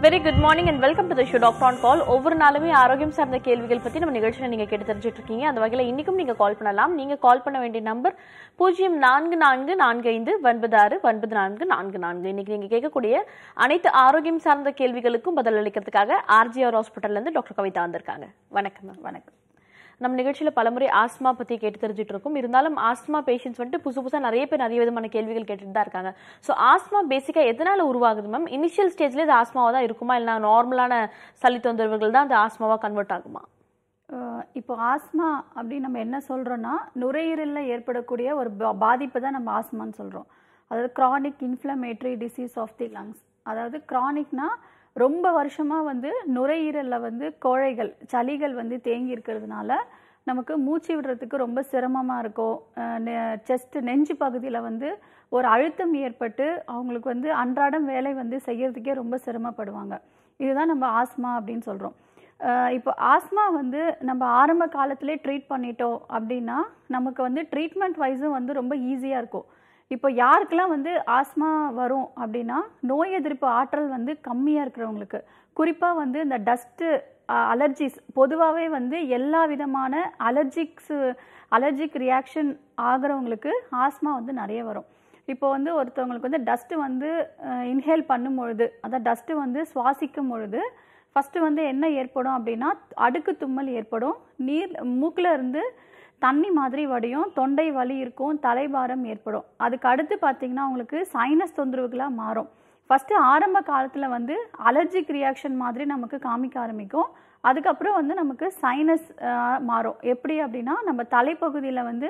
Very good morning and welcome to the show doctor on call ஒவ்வொரு நாளுமே ஆரோக்கியம் சார்ந்த கேள்விகள் பத்தி நம்ம நிகழ்ச்சியில நீங்க கேட்டு தெரிஞ்சுட்டு இருக்கீங்க அந்த வகையில இன்னைக்கும் நீங்க கால் பண்ணலாம் நீங்க கால் பண்ண வேண்டிய நம்பர் பூஜ்ஜியம் நான்கு நான்கு நான்கு ஐந்து ஒன்பது ஆறு ஒன்பது நான்கு நான்கு நான்கு இன்னைக்கு நீங்க கேட்கக்கூடிய அனைத்து ஆரோக்கியம் சார்ந்த கேள்விகளுக்கும் பதில் அளிக்கிறதுக்காக ஆர்ஜிஆர் ஹாஸ்பிட்டல்ல இருந்து டாக்டர் கவிதா வந்திருக்காங்க வணக்கம் மேம் வணக்கம் நம்ம நிகழ்ச்சியில பலமுறை ஆஸ்மா பத்தி கேட்டு தெரிஞ்சுட்டு இருக்கோம் இருந்தாலும் ஆஸ்மா பேஷண்ட்ஸ் வந்துட்டு புதுசு புதுசா நிறைய பேர் நிறைய விதமான கேள்விகள் கேட்டுட்டு தான் இருக்காங்க ஸோ ஆஸ்மா பேசிக்கா எதனால உருவாகுது மேம் இனிஷியல் ஸ்டேஜ்ல இது ஆஸ்மாவா தான் இருக்குமா இல்லை நார்மலான சளி தொந்தரவுகள் தான் அது ஆஸ்மாவா கன்வெர்ட் ஆகுமா அஹ் இப்போ ஆஸ்மா அப்படின்னு நம்ம என்ன சொல்கிறோன்னா நுரையீரலில் ஏற்படக்கூடிய ஒரு பா- பாதிப்பு தான் நம்ம ஆஸ்மான்னு சொல்கிறோம் அதாவது chronic inflammatory disease of the lungs அதாவது க்ரானிக்னா ரொம்ப வருஷமாக வந்து நுரையீரலில் வந்து கோழைகள் சளிகள் வந்து தேங்கி இருக்கிறதுனால நமக்கு மூச்சு விடுறதுக்கு ரொம்ப சிரமமாக இருக்கும் செஸ்ட் நெஞ்சு பகுதியில் வந்து ஒரு அழுத்தம் ஏற்பட்டு அவங்களுக்கு வந்து அன்றாடம் வேலை வந்து செய்யறதுக்கே ரொம்ப சிரமப்படுவாங்க இதுதான் நம்ம ஆஸ்மா அப்படின்னு சொல்கிறோம் இப்போ ஆஸ்மா வந்து நம்ம ஆரம்ப காலத்திலே ட்ரீட் பண்ணிட்டோம் அப்படின்னா நமக்கு வந்து ட்ரீட்மெண்ட் வைஸும் வந்து ரொம்ப ஈஸியாக இருக்கும் இப்போ யாருக்கெல்லாம் வந்து ஆஸ்மா வரும் அப்படின்னா நோய் எதிர்ப்பு ஆற்றல் வந்து கம்மியாக இருக்கிறவங்களுக்கு குறிப்பாக வந்து இந்த டஸ்ட்டு அலர்ஜிஸ் பொதுவாகவே வந்து எல்லா விதமான அலர்ஜிக்ஸு அலர்ஜிக் ரியாக்ஷன் ஆகிறவங்களுக்கு ஆஸ்மா வந்து நிறைய வரும் இப்போ வந்து ஒருத்தவங்களுக்கு வந்து டஸ்ட்டு வந்து இன்ஹேல் பண்ணும் பொழுது அதான் டஸ்ட்டு வந்து சுவாசிக்கும் பொழுது ஃபஸ்ட்டு வந்து என்ன ஏற்படும் அப்படின்னா அடுக்கு தும்மல் ஏற்படும் நீர் மூக்கில் இருந்து தண்ணி மாதிரி வடியும் தொண்டை வலி இருக்கும் தலைபாரம் ஏற்படும் அதுக்கு அடுத்து பார்த்தீங்கன்னா உங்களுக்கு சைனஸ் தொந்தரவுகளாக மாறும் ஃபஸ்ட்டு ஆரம்ப காலத்தில் வந்து அலர்ஜிக் ரியாக்ஷன் மாதிரி நமக்கு காமிக்க ஆரம்பிக்கும் அதுக்கப்புறம் வந்து நமக்கு சைனஸ் மாறும் எப்படி அப்படின்னா நம்ம தலைப்பகுதியில் வந்து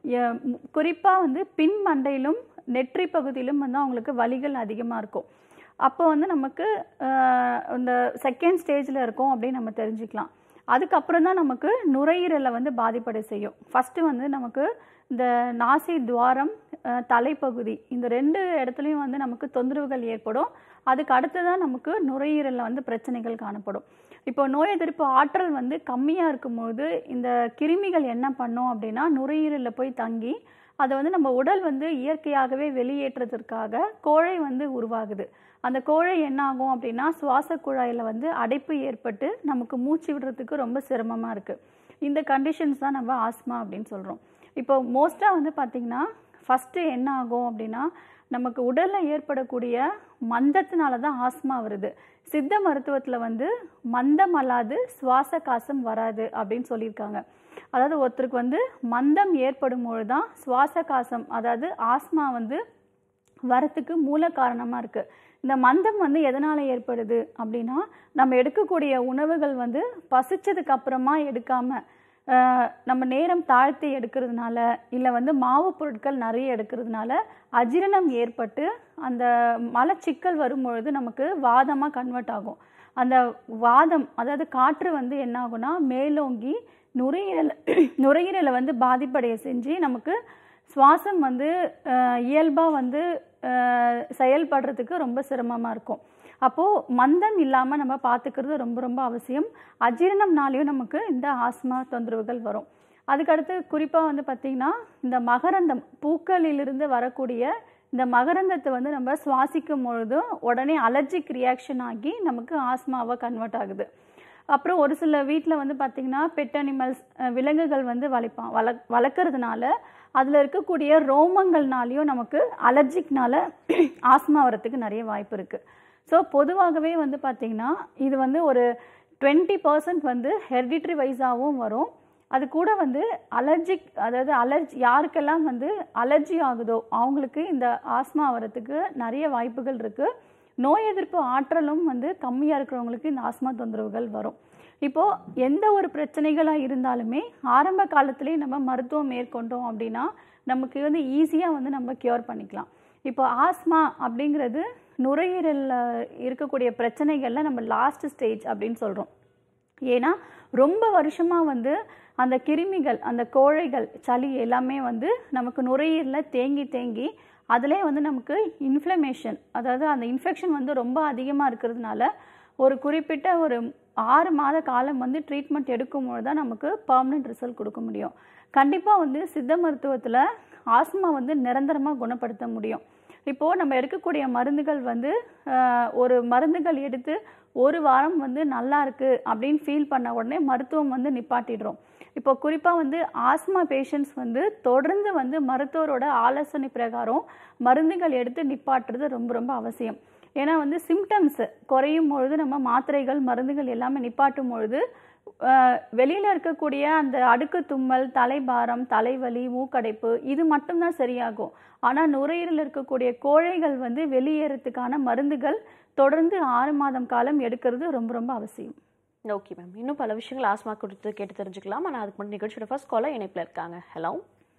குறிப்பாக வந்து பின் மண்டையிலும் நெற்றி பகுதியிலும் வந்து அவங்களுக்கு வலிகள் அதிகமாக இருக்கும் அப்போ வந்து நமக்கு அஹ், இந்த செகண்ட் ஸ்டேஜில் இருக்கும் அப்படின்னு நம்ம தெரிஞ்சுக்கலாம் அதுக்கப்புறம் தான் நமக்கு நுரையீரலை வந்து பாதிப்படை செய்யும் ஃபஸ்ட்டு வந்து நமக்கு இந்த நாசி துவாரம் அஹ், தலைப்பகுதி இந்த ரெண்டு இடத்துலையும் வந்து நமக்கு தொந்தரவுகள் ஏற்படும் அதுக்கு அடுத்து தான் நமக்கு நுரையீரலில் வந்து பிரச்சனைகள் காணப்படும் இப்போ நோய் எதிர்ப்பு ஆற்றல் வந்து கம்மியாக இருக்கும்போது இந்த கிருமிகள் என்ன பண்ணும் அப்படின்னா நுரையீரலில் போய் தங்கி அதை வந்து நம்ம உடல் வந்து இயற்கையாகவே வெளியேற்றத்திற்காக கோழை வந்து உருவாகுது அந்த கோழை என்ன ஆகும் அப்படின்னா சுவாச குழாயில் வந்து அடைப்பு ஏற்பட்டு நமக்கு மூச்சு விடுறதுக்கு ரொம்ப சிரமமாக இருக்குது இந்த கண்டிஷன்ஸ் தான் நம்ம ஆஸ்மா அப்படின்னு சொல்கிறோம் இப்போ மோஸ்ட்டாக வந்து பார்த்திங்கன்னா ஃபஸ்ட்டு என்ன ஆகும் அப்படின்னா நமக்கு உடலில் ஏற்படக்கூடிய மந்தத்தினால தான் ஆஸ்மா வருது சித்த மருத்துவத்தில் வந்து மந்தம் அல்லாது சுவாச காசம் வராது அப்படின்னு சொல்லியிருக்காங்க அதாவது ஒருத்தருக்கு வந்து மந்தம் ஏற்படும் பொழுது தான் சுவாச காசம் அதாவது ஆஸ்மா வந்து வரத்துக்கு மூல காரணமாக இருக்குது இந்த மந்தம் வந்து எதனால் ஏற்படுது அப்படின்னா நம்ம எடுக்கக்கூடிய உணவுகள் வந்து பசிச்சதுக்கு அப்புறமா எடுக்காமல் நம்ம நேரம் தாழ்த்தி எடுக்கிறதுனால இல்லை வந்து மாவு பொருட்கள் நிறைய எடுக்கிறதுனால அஜீரணம் ஏற்பட்டு அந்த மலச்சிக்கல் வரும்பொழுது நமக்கு வாதமாக கன்வெர்ட் ஆகும் அந்த வாதம் அதாவது காற்று வந்து என்ன ஆகும்னா மேலோங்கி நுரையீரல் நுரையீரலை வந்து பாதிப்படைய செஞ்சு நமக்கு சுவாசம் வந்து இயல்பாக வந்து அஹ், செயல்படுறதுக்கு ரொம்ப சிரமமாக இருக்கும் அப்போது மந்தம் இல்லாமல் நம்ம பார்த்துக்கிறது ரொம்ப ரொம்ப அவசியம் அஜீரணம்னாலையும் நமக்கு இந்த ஆஸ்மா தொந்தரவுகள் வரும் அதுக்கடுத்து குறிப்பாக வந்து பார்த்திங்கன்னா இந்த மகரந்தம் பூக்களிலிருந்து வரக்கூடிய இந்த மகரந்தத்தை வந்து நம்ம சுவாசிக்கும் பொழுதும் உடனே அலர்ஜிக் ரியாக்ஷன் ஆகி நமக்கு ஆஸ்மாவாக கன்வெர்ட் ஆகுது அப்புறம் ஒரு சில வீட்டில் வந்து பார்த்திங்கன்னா பெட் அனிமல்ஸ் விலங்குகள் வந்து வளர்ப்பான் வள வளர்க்குறதுனால அதில் இருக்கக்கூடிய ரோமங்கள்னாலையும் நமக்கு அலர்ஜிக்னால ஆஸ்மா வரத்துக்கு நிறைய வாய்ப்பு இருக்குது ஸோ பொதுவாகவே வந்து பார்த்திங்கன்னா இது வந்து ஒரு டுவெண்ட்டி பர்சன்ட் வந்து ஹெரிடிட்ரி வைஸாகவும் வரும் அது கூட வந்து அலர்ஜிக் அதாவது அலர்ஜி யாருக்கெல்லாம் வந்து அலர்ஜி ஆகுதோ அவங்களுக்கு இந்த ஆஸ்மா வரத்துக்கு நிறைய வாய்ப்புகள் இருக்குது நோய் எதிர்ப்பு ஆற்றலும் வந்து கம்மியாக இருக்கிறவங்களுக்கு இந்த ஆஸ்மா தொந்தரவுகள் வரும் இப்போது எந்த ஒரு பிரச்சனைகளாக இருந்தாலுமே ஆரம்ப காலத்திலேயே நம்ம மருத்துவம் மேற்கொண்டோம் அப்படின்னா நமக்கு வந்து ஈஸியாக வந்து நம்ம க்யூர் பண்ணிக்கலாம் இப்போ ஆஸ்மா அப்படிங்கிறது நுரையீரலில் இருக்கக்கூடிய பிரச்சனைகளில் நம்ம லாஸ்ட் ஸ்டேஜ் அப்படின்னு சொல்கிறோம் ஏன்னா ரொம்ப வருஷமாக வந்து அந்த கிருமிகள் அந்த கோழைகள் சளி எல்லாமே வந்து நமக்கு நுரையீரலில் தேங்கி தேங்கி அதிலே வந்து நமக்கு இன்ஃப்ளமேஷன் அதாவது அந்த இன்ஃபெக்ஷன் வந்து ரொம்ப அதிகமாக இருக்கிறதுனால ஒரு குறிப்பிட்ட ஒரு ஆறு மாத காலம் வந்து ட்ரீட்மெண்ட் எடுக்கும்போது தான் நமக்கு பர்மனெண்ட் ரிசல்ட் கொடுக்க முடியும் கண்டிப்பாக வந்து சித்த மருத்துவத்தில் ஆஸ்மா வந்து நிரந்தரமாக குணப்படுத்த முடியும் இப்போது நம்ம எடுக்கக்கூடிய மருந்துகள் வந்து ஆஹ், ஒரு மருந்துகள் எடுத்து ஒரு வாரம் வந்து நல்லா இருக்கு அப்படின்னு ஃபீல் பண்ண உடனே மருத்துவம் வந்து நிப்பாட்டிடுறோம் இப்போ குறிப்பாக வந்து ஆஸ்மா பேஷண்ட்ஸ் வந்து தொடர்ந்து வந்து மருத்துவரோட ஆலோசனை பிரகாரம் மருந்துகள் எடுத்து நிப்பாட்டுறது ரொம்ப ரொம்ப அவசியம் ஏன்னா வந்து சிம்டம்ஸ் குறையும் பொழுது நம்ம மாத்திரைகள் மருந்துகள் எல்லாமே நிப்பாட்டும் பொழுது அஹ், வெளியில இருக்கக்கூடிய அந்த அடுக்கு தும்மல் தலைபாரம் தலைவலி மூக்கடைப்பு இது மட்டும்தான் சரியாகும் ஆனா நுரையீரல் இருக்கக்கூடிய கோழைகள் வந்து வெளியேறதுக்கான மருந்துகள் தொடர்ந்து ஆறு மாதம் காலம் எடுக்கிறது ரொம்ப ரொம்ப அவசியம் ஓகே மேம் இன்னும் பல விஷயங்கள் ஆஸ்மா குறித்து கேட்டு தெரிஞ்சுக்கலாம் ஆனால் அதுக்கு முன்னாடி நிகழ்ச்சியோட ஃபர்ஸ்ட் காலர் இணைப்பில் இருக்காங்க ஹலோ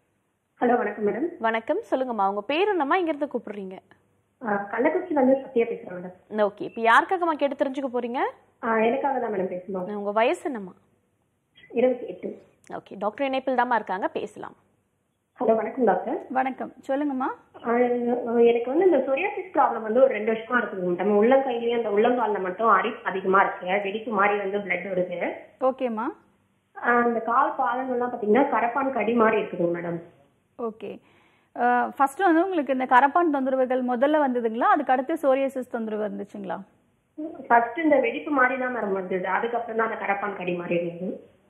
ஹலோ வணக்கம் மேடம் வணக்கம் சொல்லுங்கம்மா உங்க பேர் என்னம்மா இங்கிருந்து கூப்பிடுறீங்க கள்ளக்குறிச்சில இருந்து சத்யா பேசுறேன் மேடம் ஓகே இப்போ யாருக்காகம்மா கேட்டு தெரிஞ்சுக்க போறீங்க ஆ, எனக்காக தான் மேடம் பேசணும் உங்க வயசு என்னம்மா இருபத்தி எட்டு ஓகே டாக்டர் இணைப்பில் தாம்மா இருக்காங்க பேசலாம் ஹலோ வணக்கம் டாக்டர் வணக்கம் சொல்லுங்கம்மா ஆ, எனக்கு வந்து இந்த சொரியாசிஸ் ப்ராப்ளம் வந்து ஒரு ரெண்டு வருஷமா இருக்குது மேடம் உள்ளங்கையிலயும் அந்த உள்ளங்கால்ல மட்டும் அரிப்பு அதிகமா இருக்கு வெடிப்பு மாதிரி வந்து பிளட் வருது ஓகேம்மா ஆ, அந்த கால் பாதங்கள்லாம் பாத்தீங்கன்னா கரப்பான் கடி மாதிரி இருக்குதுங்க மேடம் ஓகே ஃபர்ஸ்ட் வந்து உங்களுக்கு இந்த கரப்பான் தொந்தரவுகள் முதல்ல வந்ததுங்களா அதுக்கு அடுத்து சோரியாசிஸ் தொந்தரவு இருந்துச்சுங்களா ஃபர்ஸ்ட் இந்த வெடிப்பு மாதிரி தான் மேடம் வந்தது அதுக்கப்புறம் தான் அந்த கரப்பான் கடி மாதிரி இருந்தது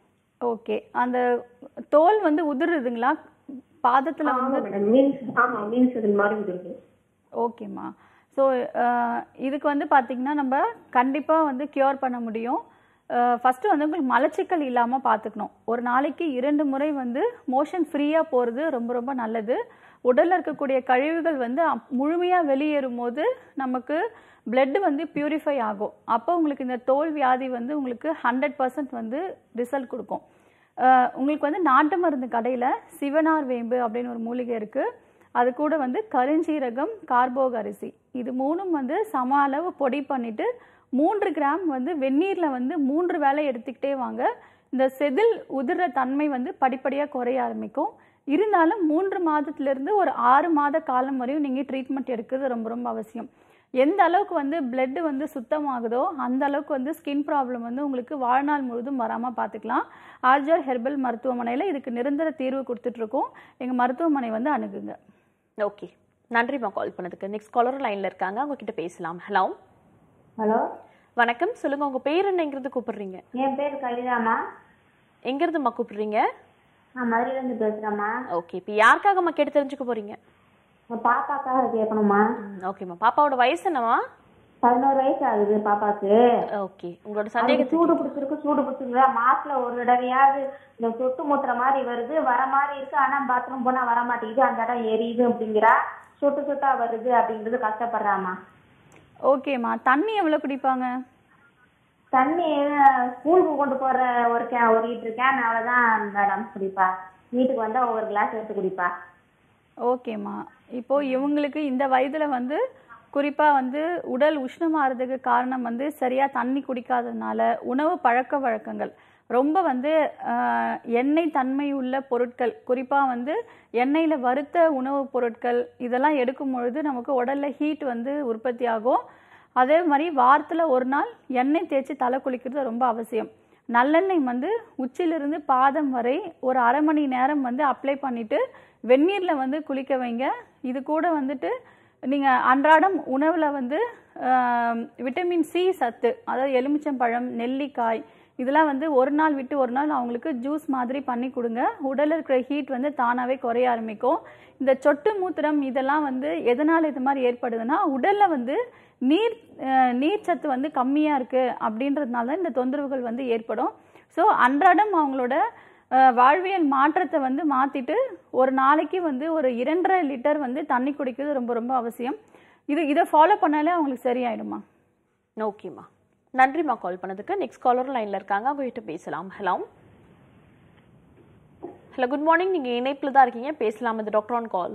ஓகே அந்த தோல் வந்து உதிருதுங்களா பாதத்துல ஆமா வந்து மேடம் மீன்ஸ் ஆமா மீன்ஸ் இது மாதிரி இருக்குது ஓகேம்மா ஸோ இதுக்கு வந்து பார்த்தீங்கன்னா நம்ம கண்டிப்பாக வந்து க்யூர் பண்ண முடியும் ஃபஸ்ட்டு வந்து உங்களுக்கு மலச்சிக்கல் இல்லாமல் பார்த்துக்கணும் ஒரு நாளைக்கு இரண்டு முறை வந்து மோஷன் ஃப்ரீயாக போகிறது ரொம்ப ரொம்ப நல்லது உடலில் இருக்கக்கூடிய கழிவுகள் வந்து முழுமையாக வெளியேறும் போது நமக்கு blood வந்து பியூரிஃபை ஆகும் அப்போ உங்களுக்கு இந்த தோல் வியாதி வந்து உங்களுக்கு ஹண்ட்ரட் பர்சன்ட் வந்து ரிசல்ட் கொடுக்கும் அஹ் உங்களுக்கு வந்து நாட்டு மருந்து கடையில் சிவனார் வேம்பு அப்படின்னு ஒரு மூலிகை இருக்குது அது கூட வந்து கருஞ்சீரகம் கார்போக அரிசி இது மூணும் வந்து சம அளவு பொடி பண்ணிட்டு மூன்று கிராம் வந்து வெந்நீரில் வந்து மூன்று வேளை எடுத்துக்கிட்டே வாங்க இந்த செதில் உதிர்ற தன்மை வந்து படிப்படியாக குறைய ஆரம்பிக்கும் இருந்தாலும் மூன்று மாதத்துலேருந்து ஒரு ஆறு மாத காலம் வரையும் நீங்கள் ட்ரீட்மெண்ட் எடுக்கிறது ரொம்ப ரொம்ப அவசியம் எந்த அளவுக்கு வந்து blood வந்து சுத்தமாகுதோ அந்த அளவுக்கு வந்து ஸ்கின் ப்ராப்ளம் வந்து உங்களுக்கு வாழ்நாள் முழுதும் வராமல் பார்த்துக்கலாம் ஆர்ஜர் ஹெர்பல் மருத்துவமனையில் இதுக்கு நிரந்தர தீர்வு கொடுத்துட்ருக்கோம் எங்கள் மருத்துவமனை வந்து அணுகுங்க ஓகே நன்றிம்மா கால் பண்ணதுக்கு நெக்ஸ்ட் காலர் லைன்ல இருக்காங்க அவங்க கிட்ட பேசலாம் ஹலோ ஹலோ வணக்கம் சொல்லுங்க உங்க பேர் என்னங்கிறது கூப்பிடுறீங்க என் பேர் கவிதாம்மா எங்கிருந்தும்மா கூப்பிடுறீங்க நான் மதுரையிலேருந்து பேசுகிறேம்மா ஓகே இப்போ யாருக்காகம்மா கேட்டு தெரிஞ்சுக்க போறீங்க என் பாப்பாக்காக கேட்கணுமா ம், ஓகேம்மா பாப்பாவோட வயசு என்னம்மா பதினோரு வயசு ஆகுது பாப்பாக்கு ஓகே உங்களோட அதுக்கு சந்தேகத்தை சூடு பிடிச்சிருக்கு சூடு பிடிச்சிருக்கு மாசத்துல ஒரு தடவையாவது இந்த சொட்டு மூட்டுற மாதிரி வருது வர மாதிரி இருக்கு ஆனா பாத்ரூம் போனா வர மாட்டேங்குது அந்த இடம் எரியுது அப்படிங்கிறா சொட்டு சொட்டா வருது அப்படின்றது கஷ்டப்படுறாம்மா ஓகேம்மா தண்ணி எவ்வளோ குடிப்பாங்க தண்ணி ஸ்கூலுக்கு கொண்டு போற ஒரு கே ஒரு லிட்டர் கேன் அவ்வளவுதான் மேடம் குடிப்பா வீட்டுக்கு வந்தா ஒவ்வொரு கிளாஸ் எடுத்து குடிப்பா ஓகேம்மா இப்போ இவங்களுக்கு இந்த வயதுல வந்து குறிப்பா வந்து உடல் உஷ்ணமாகிறதுக்கு காரணம் வந்து சரியா தண்ணி குடிக்காததுனால உணவு பழக்க வழக்கங்கள் ரொம்ப வந்து ஆஹ், எண்ணெய் தன்மை உள்ள பொருட்கள் குறிப்பா வந்து எண்ணெயில வறுத்த உணவுப் பொருட்கள் இதெல்லாம் எடுக்கும் பொழுது நமக்கு உடல்ல ஹீட் வந்து உற்பத்தி ஆகும் அதே மாதிரி வாரத்துல ஒரு நாள் எண்ணெய் தேய்ச்சி தலை குளிக்கிறது ரொம்ப அவசியம் நல்லெண்ணெய் வந்து உச்சிலிருந்து பாதம் வரை ஒரு அரை மணி நேரம் வந்து அப்ளை பண்ணிட்டு வெந்நீரில் வந்து குளிக்க வைங்க இது கூட வந்துட்டு நீங்கள் அன்றாடம் உணவில் வந்து ஆம், விட்டமின் சி சத்து அதாவது எலுமிச்சம்பழம் நெல்லிக்காய் இதெல்லாம் வந்து ஒரு நாள் விட்டு ஒரு நாள் அவங்களுக்கு ஜூஸ் மாதிரி பண்ணி கொடுங்க உடலில் இருக்கிற ஹீட் வந்து தானாகவே குறைய ஆரம்பிக்கும் இந்த சொட்டு மூத்திரம் இதெல்லாம் வந்து எதனால் இது மாதிரி ஏற்படுதுன்னா உடலில் வந்து நீர் அஹ், நீர்ச்சத்து வந்து கம்மியாக இருக்குது அப்படின்றதுனால தான் இந்த தொந்தரவுகள் வந்து ஏற்படும் ஸோ அன்றாடம் அவங்களோட அஹ், வாழ்வியல் மாற்றத்தை வந்து மாற்றிட்டு ஒரு நாளைக்கு வந்து ஒரு இரண்டரை லிட்டர் வந்து தண்ணி குடிக்கிறது ரொம்ப ரொம்ப அவசியம் இது இதை ஃபாலோ பண்ணாலே அவங்களுக்கு சரியாயிடுமா ஓகேம்மா நன்றிம்மா கால் பண்ணதுக்கு நெக்ஸ்ட் காலர் லைன்ல இருக்காங்க அவங்க கிட்ட பேசலாம் ஹலோ ஹலோ குட் மார்னிங் நீங்க இணைப்புல தான் இருக்கீங்க பேசலாம் இது doctor on call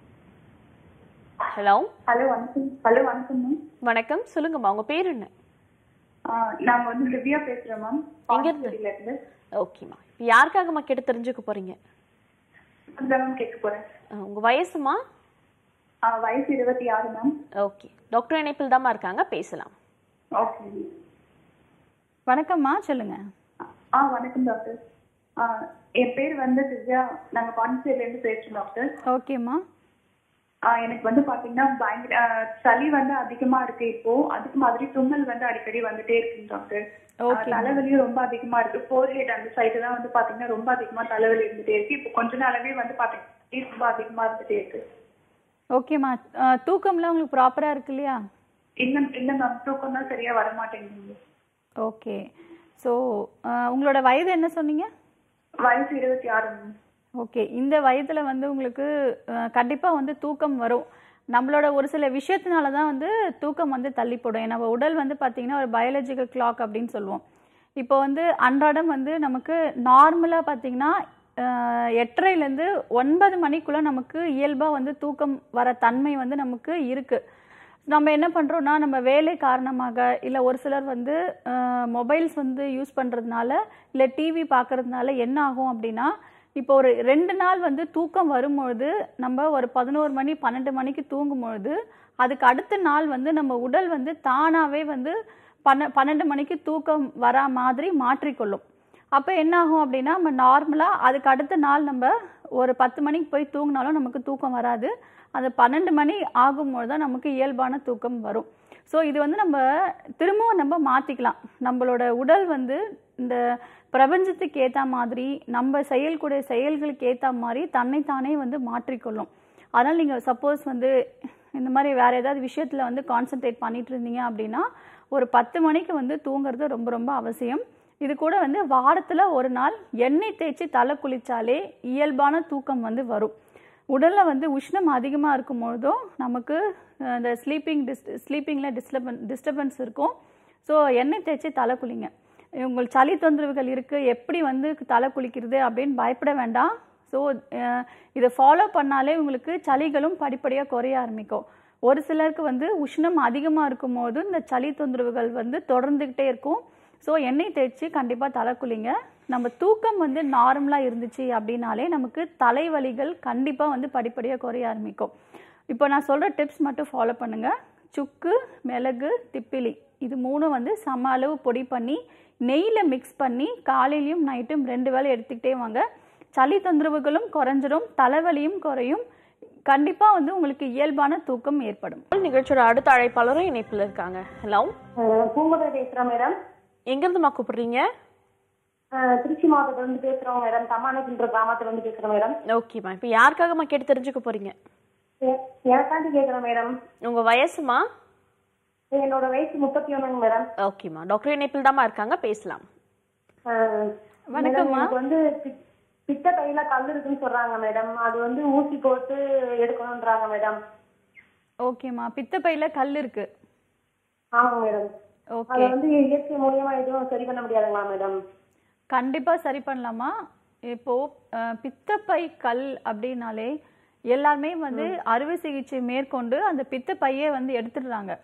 hello hello வணக்கம் ஹலோ வணக்கம் மேம் வணக்கம் சொல்லுங்கம்மா உங்க பேர் என்ன நாங்க வந்து திவ்யா பேசுறேன் மேம் எங்க இருந்து? பாண்டிச்சேரியில இருந்து ஓகேம்மா இப்போ யாருக்காகம்மா கேட்டு தெரிஞ்சுக்க போறீங்க அதான் மேம் கேட்க போறேன் அஹ், உங்க வயசுமா ஆ, வயசு இருபத்தி ஆறு மேம் ஓகே டாக்டர் இணைப்பில் தாம்மா இருக்காங்க பேசலாம் ஓகே வணக்கம்மா சொல்லுங்க ஆ வணக்கம் டாக்டர் ஆ, என் பேர் வந்து திவ்யா நாங்க பாண்டிச்சேரியில இருந்து பேசுறோம் டாக்டர் ஓகேம்மா ஆ, எனக்கு வந்து பாத்தீங்கன்னா பயங்கர ஆ, சளி வந்து அதிகமா இருக்கு இப்போ அதுக்கு மாதிரி தும்மல் வந்து அடிக்கடி வந்துட்டே இருக்குங்க டாக்டர் ஆ, Okay. தலைவலியும் ரொம்ப அதிகமா இருக்கு ஃபோர் ஹெட் அந்த சைடு தான் வந்து பாத்தீங்கன்னா ரொம்ப அதிகமா தலைவலி இருந்துட்டே இருக்கு இப்போ கொஞ்ச நாளாவே வந்து பாத்தீங்கன்னா சளி ரொம்ப அதிகமா இருந்துட்டே இருக்கு ஓகேம்மா தூக்கம்லாம் உங்களுக்கு ப்ராப்பராக இருக்கு இல்லையா இன்னும் இல்ல மேம் தூக்கம் தான் சரியா வர மாட்டேங்குது ஓகே ஸோ உங்களோட வயது என்ன சொன்னீங்க வயசு இருபத்தி ஆறு மேம் ஓகே இந்த வயதில் வந்து உங்களுக்கு கண்டிப்பாக வந்து தூக்கம் வரும் நம்மளோட ஒரு சில விஷயத்தினால தான் வந்து தூக்கம் வந்து தள்ளி போடும் நம்ம உடல் வந்து பார்த்திங்கன்னா ஒரு பயாலஜிக்கல் கிளாக் அப்படின்னு சொல்லுவோம் இப்போ வந்து அன்றாடம் வந்து நமக்கு நார்மலாக பார்த்தீங்கன்னா எட்டரைலேருந்து ஒன்பது மணிக்குள்ளே நமக்கு இயல்பாக வந்து தூக்கம் வர தன்மை வந்து நமக்கு இருக்குது நம்ம என்ன பண்ணுறோம்னா நம்ம வேலை காரணமாக இல்லை ஒரு சிலர் வந்து மொபைல்ஸ் வந்து யூஸ் பண்ணுறதுனால இல்லை டிவி பார்க்கறதுனால என்ன ஆகும் அப்படின்னா இப்போ ஒரு ரெண்டு நாள் வந்து தூக்கம் வரும்பொழுது நம்ம ஒரு பதினோரு மணி பன்னெண்டு மணிக்கு தூங்கும்பொழுது அதுக்கு அடுத்த நாள் வந்து நம்ம உடல் வந்து தானாகவே வந்து பன்ன பன்னெண்டு மணிக்கு தூக்கம் வரா மாதிரி மாற்றிக்கொள்ளும் அப்போ என்ன ஆகும் அப்படின்னா நம்ம நார்மலாக அதுக்கு அடுத்த நாள் நம்ம ஒரு பத்து மணிக்கு போய் தூங்கினாலும் நமக்கு தூக்கம் வராது அது பன்னெண்டு மணி ஆகும்போது தான் நமக்கு இயல்பான தூக்கம் வரும் ஸோ இது வந்து நம்ம திரும்பவும் நம்ம மாற்றிக்கலாம் நம்மளோட உடல் வந்து இந்த பிரபஞ்சத்துக்கு ஏற்ற மாதிரி நம்ம செய்யக்கூடிய செயல்களுக்கு ஏற்ற மாதிரி தன்னைத்தானே வந்து மாற்றிக்கொள்ளும் அதனால் நீங்கள் சப்போஸ் வந்து இந்த மாதிரி வேறு ஏதாவது விஷயத்தில் வந்து கான்சென்ட்ரேட் பண்ணிட்டு இருந்தீங்க அப்படின்னா ஒரு பத்து மணிக்கு வந்து தூங்குறது ரொம்ப ரொம்ப அவசியம் இது கூட வந்து வாரத்தில் ஒரு நாள் எண்ணெய் தேய்ச்சி தலை குளிச்சாலே இயல்பான தூக்கம் வந்து வரும் உடலில் வந்து உஷ்ணம் அதிகமாக இருக்கும் பொழுதும் நமக்கு அஹ், இந்த ஸ்லீப்பிங் டிஸ் ஸ்லீப்பிங்கில் டிஸ்டர்பன் டிஸ்டர்பன்ஸ் இருக்கும் ஸோ எண்ணெய் தேய்ச்சி தலை குளிங்க உங்களுக்கு சளி தொந்தரவுகள் இருக்குது எப்படி வந்து தலை குளிக்கிறது அப்படின்னு பயப்பட வேண்டாம் ஸோ இதை ஃபாலோ பண்ணாலே உங்களுக்கு சளிகளும் படிப்படியாக குறைய ஆரம்பிக்கும் ஒரு சிலருக்கு வந்து உஷ்ணம் அதிகமாக இருக்கும் போது இந்த சளி தொந்தரவுகள் வந்து தொடர்ந்துக்கிட்டே இருக்கும் ஸோ எண்ணெய் தேய்ச்சி கண்டிப்பாக தலை குளிங்க நம்ம தூக்கம் வந்து நார்மலாக இருந்துச்சு அப்படின்னாலே நமக்கு தலைவலிகள் கண்டிப்பாக வந்து படிப்படியாக குறைய ஆரம்பிக்கும் இப்போ நான் சொல்கிற டிப்ஸ் மட்டும் ஃபாலோ பண்ணுங்கள் சுக்கு மிளகு திப்பிலி இது மூணும் வந்து சம அளவு பொடி பண்ணி நெய்யில் மிக்ஸ் பண்ணி காலையிலையும் நைட்டும் ரெண்டு வேளை எடுத்துக்கிட்டே வாங்க சளி தொந்தரவுகளும் குறைஞ்சிரும் தலைவலியும் குறையும் கண்டிப்பாக வந்து உங்களுக்கு இயல்பான தூக்கம் ஏற்படும் நிகழ்ச்சியோட அடுத்த அழைப்பாளரும் இணைப்பில் இருக்காங்க ஹலோ பூங்குதை பேசுறேன் மேடம் எங்கிருந்துமா கூப்பிடுறீங்க திருச்சி மாவட்டத்துல இருந்து பேசுறோம் மேடம் தமானகின்ற கிராமத்துல இருந்து பேசுறேன் மேடம் ஓகேம்மா இப்போ யாருக்காகம்மா கேட்டு தெரிஞ்சுக்க போறீங்க எ- எனக்காண்டி கேக்குறேன் மேடம் உங்க வயசுமா என்னோட வயசு முப்பத்தி ஒண்ணுங்க மேடம் ஓகேம்மா டாக்டர் இணைப்பில் தாம்மா இருக்காங்க பேசலாம் அஹ், வணக்கம்மா. மேடம், எனக்கு வந்து பி- பித்த பையில கல் இருக்குன்னு சொல்றாங்க மேடம் அது வந்து ஊசி போட்டு எடுக்கணும்ன்றாங்க மேடம் ஓகேம்மா பித்தப்பையில் கல் இருக்கு ஆமாங்க மேடம் ஓகே அதை வந்து இயற்கை மூலியமா எதுவும் சரி பண்ண முடியாதுங்களா மேடம் கண்டிப்பாக சரி பண்ணலாமா இப்போ அஹ், பித்தப்பை கல் அப்படின்னாலே எல்லாருமே வந்து அறுவை சிகிச்சை மேற்கொண்டு அந்த பித்தப்பையே வந்து எடுத்துடுறாங்க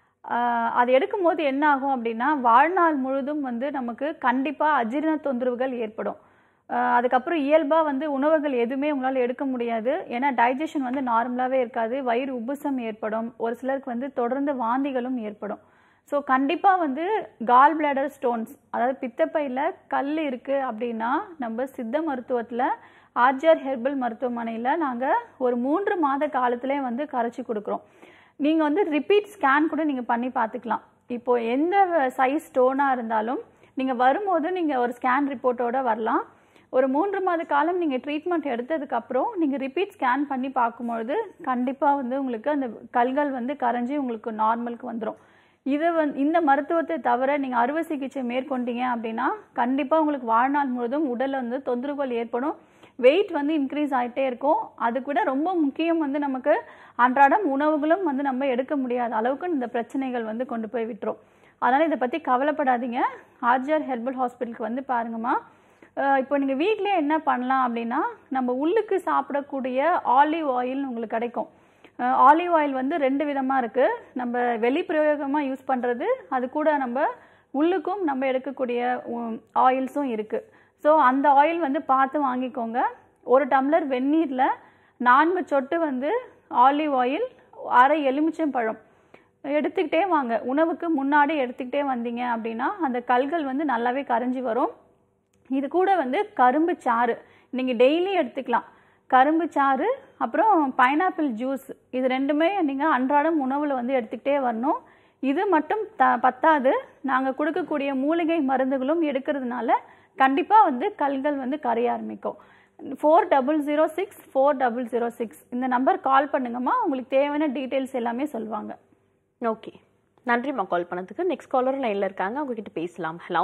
அஹ், அது எடுக்கும்போது என்ன ஆகும் அப்படின்னா வாழ்நாள் முழுதும் வந்து நமக்கு கண்டிப்பாக அஜீரண தொந்தரவுகள் ஏற்படும் அஹ், அதுக்கப்புறம் இயல்பாக வந்து உணவுகள் எதுவுமே உங்களால் எடுக்க முடியாது ஏன்னா டைஜஷன் வந்து நார்மலாகவே இருக்காது வயிறு உப்புசம் ஏற்படும் ஒரு சிலருக்கு வந்து தொடர்ந்து வாந்திகளும் ஏற்படும் ஸோ கண்டிப்பாக வந்து கால் பிளாடர் ஸ்டோன்ஸ் அதாவது பித்தப்பையில் கல் இருக்குது அப்படின்னா நம்ம சித்த மருத்துவத்தில் ஆர்ஜிஆர் ஹெர்பல் மருத்துவமனையில் நாங்கள் ஒரு மூன்று மாத காலத்திலே வந்து கரைச்சி கொடுக்குறோம் நீங்கள் வந்து ரிப்பீட் ஸ்கேன் கூட நீங்கள் பண்ணி பார்த்துக்கலாம் இப்போ எந்த சைஸ் ஸ்டோனாக இருந்தாலும் நீங்கள் வரும்போது நீங்கள் ஒரு ஸ்கேன் ரிப்போர்ட்டோட வரலாம் ஒரு மூன்று மாத காலம் நீங்கள் ட்ரீட்மெண்ட் எடுத்ததுக்கப்புறம் நீங்கள் ரிப்பீட் ஸ்கேன் பண்ணி பார்க்கும்பொழுது கண்டிப்பாக வந்து உங்களுக்கு அந்த கல்கள் வந்து கரைஞ்சி உங்களுக்கு நார்மலுக்கு வந்துடும் இது வந்து இந்த மருத்துவத்தை தவிர நீங்கள் அறுவை சிகிச்சை மேற்கொண்டீங்க அப்படின்னா கண்டிப்பாக உங்களுக்கு வாழ்நாள் முழுதும் உடலில் வந்து தொந்தரவுகள் ஏற்படும் வெயிட் வந்து இன்க்ரீஸ் ஆகிட்டே இருக்கும் அது கூட ரொம்ப முக்கியம் வந்து நமக்கு அன்றாடம் உணவுகளும் வந்து நம்ம எடுக்க முடியாத அளவுக்கு இந்த பிரச்சனைகள் வந்து கொண்டு போய் விட்டுரும் அதனால் இதை பற்றி கவலைப்படாதீங்க ஆர்ஜிஆர் ஹெர்பல் ஹாஸ்பிட்டலுக்கு வந்து பாருங்கம்மா அஹ் இப்போ நீங்கள் வீட்டிலேயே என்ன பண்ணலாம் அப்படின்னா நம்ம உள்ளுக்கு சாப்பிடக்கூடிய ஆலிவ் ஆயில்னு உங்களுக்கு கிடைக்கும் ஆலிவ் ஆயில் வந்து ரெண்டு விதமாக இருக்குது நம்ம வெளிப்பிரயோகமாக யூஸ் பண்ணுறது அது கூட நம்ம உள்ளுக்கும் நம்ம எடுக்கக்கூடிய ஆயில்ஸும் இருக்குது ஸோ அந்த ஆயில் வந்து பார்த்து வாங்கிக்கோங்க ஒரு டம்ளர் வெந்நீரில் நான்கு சொட்டு வந்து ஆலிவ் ஆயில் அரை எலுமிச்சம் பழம் எடுத்துக்கிட்டே வாங்க உணவுக்கு முன்னாடி எடுத்துக்கிட்டே வந்தீங்க அப்படின்னா அந்த கல்கள் வந்து நல்லாவே கரைஞ்சி வரும் இது கூட வந்து கரும்பு சாறு நீங்கள் டெய்லி எடுத்துக்கலாம் கரும்பு சாறு அப்புறம் பைனாப்பிள் ஜூஸ் இது ரெண்டுமே நீங்கள் அன்றாடம் உணவில் வந்து எடுத்துக்கிட்டே வரணும் இது மட்டும் த பத்தாது நாங்கள் கொடுக்கக்கூடிய மூலிகை மருந்துகளும் எடுக்கிறதுனால கண்டிப்பாக வந்து கல்கள் வந்து கரைய ஆரம்பிக்கும் four double zero six four double zero six இந்த நம்பர் கால் பண்ணுங்கம்மா உங்களுக்கு தேவையான டீட்டெயில்ஸ் எல்லாமே சொல்லுவாங்க ஓகே நன்றிம்மா கால் பண்ணதுக்கு நெக்ஸ்ட் காலர் லைன்ல இருக்காங்க அவங்க கிட்ட பேசலாம் ஹலோ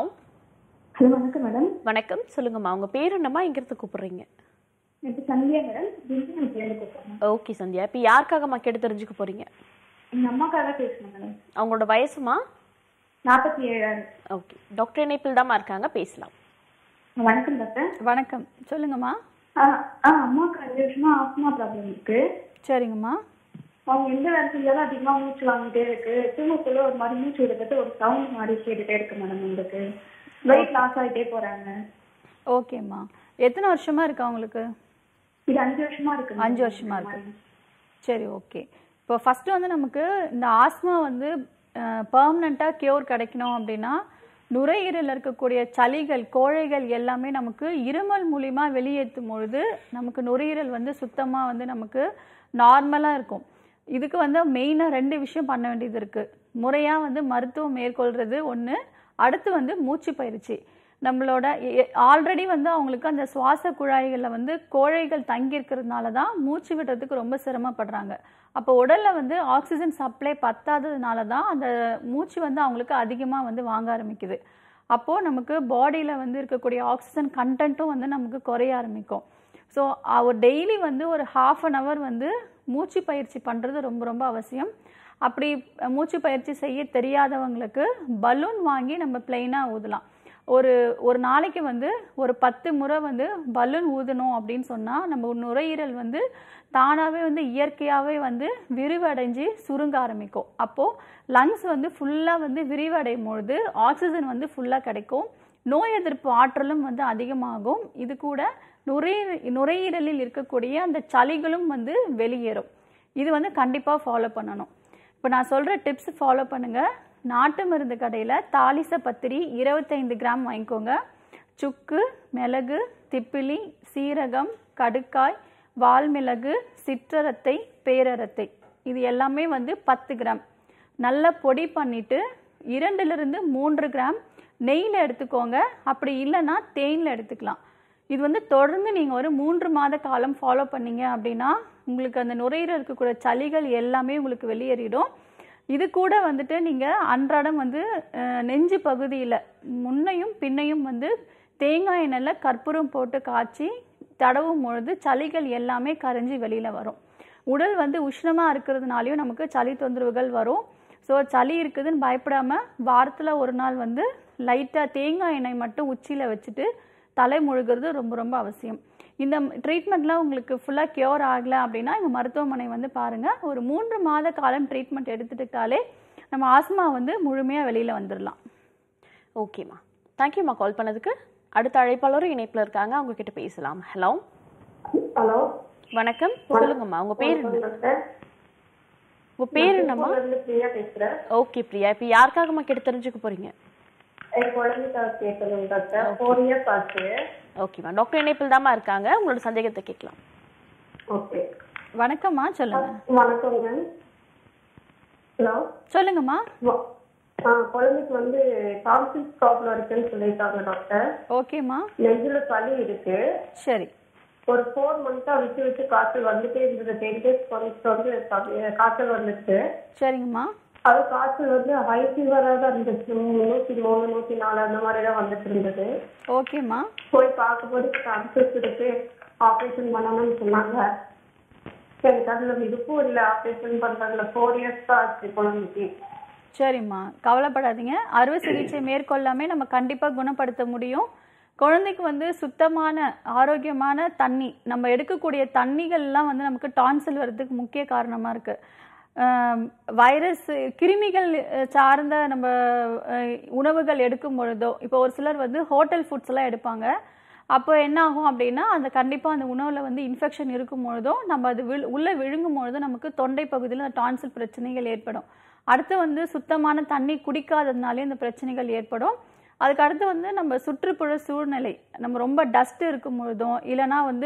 ஹலோ வணக்கம் மேடம் வணக்கம் சொல்லுங்கம்மா உங்க பேர் என்னம்மா எங்கிருந்து கூப்பிடுறீங்க எனக்கு சந்தியா மேடம் திண்டிவனத்துலேருந்து கூப்பிட்றேன் ஓகே சந்தியா இப்போ யாருக்காகம்மா கேட்டு தெரிஞ்சுக்க போறீங்க எங்கள் அம்மாக்காக பேசுகிறேன் மேடம் அவங்களோட வயசுமா நாற்பத்தி ஏழாவது ஓகே டாக்டர் இணைப்பில் தாம்மா இருக்காங்க பேசலாம் வணக்கம் டாக்டர் வணக்கம் சொல்லுங்கம்மா ஆ ஆ அம்மாவுக்கு அஞ்சு வருஷமா ஆஸ்மா ப்ராப்ளம் இருக்கு சரிங்கம்மா அவங்க எந்த வேலை செஞ்சாலும் அதிகமாக மூச்சு வாங்கிட்டே இருக்கு தூங்கக்குள்ள ஒரு மாதிரி மூச்சு விடுறது ஒரு சவுண்ட் மாதிரி கேட்டுட்டே இருக்கு மேடம் உங்களுக்கு வெயிட் லாஸ் ஆகிட்டே போறாங்க ஓகேம்மா எத்தனை வருஷமா இருக்கு அவங்களுக்கு இது அஞ்சு வருஷமா இருக்கு அஞ்சு வருஷமா இருக்கு சரி ஓகே இப்போ ஃபர்ஸ்ட் வந்து நமக்கு இந்த ஆஸ்மா வந்து பர்மனண்ட்டாக கியூர் கிடைக்கணும் அப்படின்னா நுரையீரலில் இருக்கக்கூடிய சளிகள் கோழைகள் எல்லாமே நமக்கு இருமல் மூலிமா வெளியேற்றும் பொழுது நமக்கு நுரையீரல் வந்து சுத்தமாக வந்து நமக்கு நார்மலாக இருக்கும் இதுக்கு வந்து மெயினாக ரெண்டு விஷயம் பண்ண வேண்டியது இருக்குது முறையாக வந்து மருத்துவம் மேற்கொள்கிறது ஒன்று அடுத்து வந்து மூச்சு பயிற்சி நம்மளோட ஆல்ரெடி வந்து அவங்களுக்கு அந்த சுவாச குழாய்களில் வந்து கோழைகள் தங்கி இருக்கிறதுனால தான் மூச்சு விடுறதுக்கு ரொம்ப சிரமப்படுறாங்க அப்போ உடலில் வந்து ஆக்சிஜன் சப்ளை பத்தாததுனால தான் அந்த மூச்சு வந்து அவங்களுக்கு அதிகமாக வந்து வாங்க ஆரம்பிக்குது அப்போது நமக்கு பாடியில் வந்து இருக்கக்கூடிய ஆக்சிஜன் கண்டென்ட்டும் வந்து நமக்கு குறைய ஆரம்பிக்கும் ஸோ ஒரு டெய்லி வந்து ஒரு ஹாஃப் அன் ஹவர் வந்து மூச்சு பயிற்சி பண்ணுறது ரொம்ப ரொம்ப அவசியம் அப்படி மூச்சு பயிற்சி செய்ய தெரியாதவங்களுக்கு பலூன் வாங்கி நம்ம பிளெயினாக ஊதலாம் ஒரு ஒரு நாளைக்கு வந்து ஒரு பத்து முறை வந்து பலூன் ஊதணும் அப்படின்னு சொன்னால் நம்ம நுரையீரல் வந்து தானாகவே வந்து இயற்கையாகவே வந்து விரிவடைஞ்சு சுருங்க ஆரம்பிக்கும் அப்போது லங்ஸ் வந்து ஃபுல்லாக வந்து விரிவடையும் பொழுது ஆக்சிஜன் வந்து ஃபுல்லாக கிடைக்கும் நோய் எதிர்ப்பு ஆற்றலும் வந்து அதிகமாகும் இது கூட நுரையீர நுரையீரலில் இருக்கக்கூடிய அந்த சளிகளும் வந்து வெளியேறும் இது வந்து கண்டிப்பாக ஃபாலோ பண்ணணும் இப்போ நான் சொல்கிற டிப்ஸ் ஃபாலோ பண்ணுங்கள் நாட்டு மருந்து கடையில் தாலிச பத்திரி இருபத்தைந்து கிராம் வாங்கிக்கோங்க சுக்கு மிளகு திப்பிலி சீரகம் கடுக்காய் வால்மிளகு சிற்றரத்தை பேரரத்தை இது எல்லாமே வந்து பத்து கிராம் நல்லா பொடி பண்ணிவிட்டு இரண்டுலேருந்து மூன்று கிராம் நெய்யில் எடுத்துக்கோங்க அப்படி இல்லைன்னா தேனில் எடுத்துக்கலாம் இது வந்து தொடர்ந்து நீங்கள் ஒரு மூன்று மாத காலம் ஃபாலோ பண்ணீங்க அப்படின்னா உங்களுக்கு அந்த நுரையீரல் இருக்கக்கூடிய சளிகள் எல்லாமே உங்களுக்கு வெளியேறிடும் இது கூட வந்துட்டு நீங்கள் அன்றாடம் வந்து அஹ், நெஞ்சு பகுதியில் முன்னையும் பின்னையும் வந்து தேங்காய் எண்ணெயில் கற்பூரம் போட்டு காய்ச்சி தடவும் பொழுது சளிகள் எல்லாமே கரைஞ்சி வெளியில் வரும் உடல் வந்து உஷ்ணமாக இருக்கிறதுனாலையும் நமக்கு சளி தொந்தரவுகள் வரும் ஸோ சளி இருக்குதுன்னு பயப்படாம வாரத்தில் ஒரு நாள் வந்து லைட்டாக தேங்காய் எண்ணெய் மட்டும் உச்சியில் வச்சுட்டு தலை முழுகிறது ரொம்ப ரொம்ப அவசியம் இந்த ட்ரீட்மெண்ட்லாம் உங்களுக்கு ஃபுல்லாக க்யூர் ஆகலை அப்படின்னா எங்கள் மருத்துவமனை வந்து பாருங்கள் ஒரு மூன்று மாத காலம் ட்ரீட்மெண்ட் எடுத்துக்கிட்டாலே நம்ம ஆஸ்மா வந்து முழுமையாக வெளியில் வந்துடலாம் ஓகேம்மா தேங்க்யூம்மா கால் பண்ணதுக்கு அடுத்த அழைப்பாளரும் இணைப்பில் இருக்காங்க அவங்க கிட்ட பேசலாம் ஹலோ ஹலோ வணக்கம் சொல்லுங்கம்மா உங்க பேர் என்ன டாக்டர் உங்க பேர் என்னம்மா இருந்து பிரியா பேசுறேன் ஓகே பிரியா இப்போ யாருக்காகம்மா கேட்டு தெரிஞ்சுக்க போறீங்க என் குழந்தைக்காக கேட்கணும் டாக்டர் ஃபோர் இயர்ஸ் ஆச்சு ஓகேம்மா டாக்டர் இணைப்பில் தாம்மா இருக்காங்க உங்களோட சந்தேகத்தை கேட்கலாம் ஓகே வணக்கம்மா சொல்லுங்க வணக்கங்க ஹலோ சொல்லுங்கம்மா ஆ குழந்தைக்கு வந்து டான்சில் ப்ராப்ளம் இருக்குன்னு சொல்லியிருக்காங்க டாக்டர் ஓகேம்மா நெஞ்சில சளி இருக்கு சரி ஒரு ஃபோர் மந்த்தா விட்டு விட்டு காய்ச்சல் வந்துட்டே இருந்தது டென் டேஸ் ஒன்ஸ் வந்து கா- காய்ச்சல் வந்துச்சு சரிங்கம்மா அது காய்ச்சல் வந்து ஹை ஃபீவராக தான் இருந்துச்சு நூற்றி மூணு நூற்றி நாலு அந்த மாதிரி தான் வந்துட்டு இருந்தது ஓகேம்மா போய் பார்க்கும்போது டான்சஸ் இருக்கு ஆப்ரேஷன் பண்ணணும்னு சொன்னாங்க எனக்கு அதுல விருப்பம் இல்லை ஆப்ரேஷன் பண்றதுல ஃபோர் இயர்ஸ் தான் ஆச்சு குழந்தைக்கு சரிம்மா கவலைப்படாதீங்க அறுவை சிகிச்சை மேற்கொள்ளாமே நம்ம கண்டிப்பாக குணப்படுத்த முடியும் குழந்தைக்கு வந்து சுத்தமான ஆரோக்கியமான தண்ணி நம்ம எடுக்கக்கூடிய தண்ணிகள்லாம் வந்து நமக்கு டான்சில் வர்றதுக்கு முக்கிய காரணமாக இருக்குது வைரஸ் கிருமிகள் அஹ், சார்ந்த நம்ம அஹ், உணவுகள் எடுக்கும் பொழுதோ இப்போ ஒரு சிலர் வந்து ஹோட்டல் ஃபுட்ஸ் எல்லாம் எடுப்பாங்க அப்போ என்ன ஆகும் அப்படின்னா அந்த கண்டிப்பாக அந்த உணவில் வந்து இன்ஃபெக்ஷன் இருக்கும் பொழுதும் நம்ம அது வில் உள்ளே விழுங்கும் பொழுதும் நமக்கு தொண்டை பகுதியில் அந்த டான்சில் பிரச்சனைகள் ஏற்படும் அடுத்து வந்து சுத்தமான தண்ணி குடிக்காததுனாலே இந்த பிரச்சனைகள் ஏற்படும் அதுக்கு அடுத்து வந்து நம்ம சுற்றுப்புற சூழ்நிலை நம்ம ரொம்ப டஸ்ட் இருக்கும் பொழுதும் இல்லைனா வந்து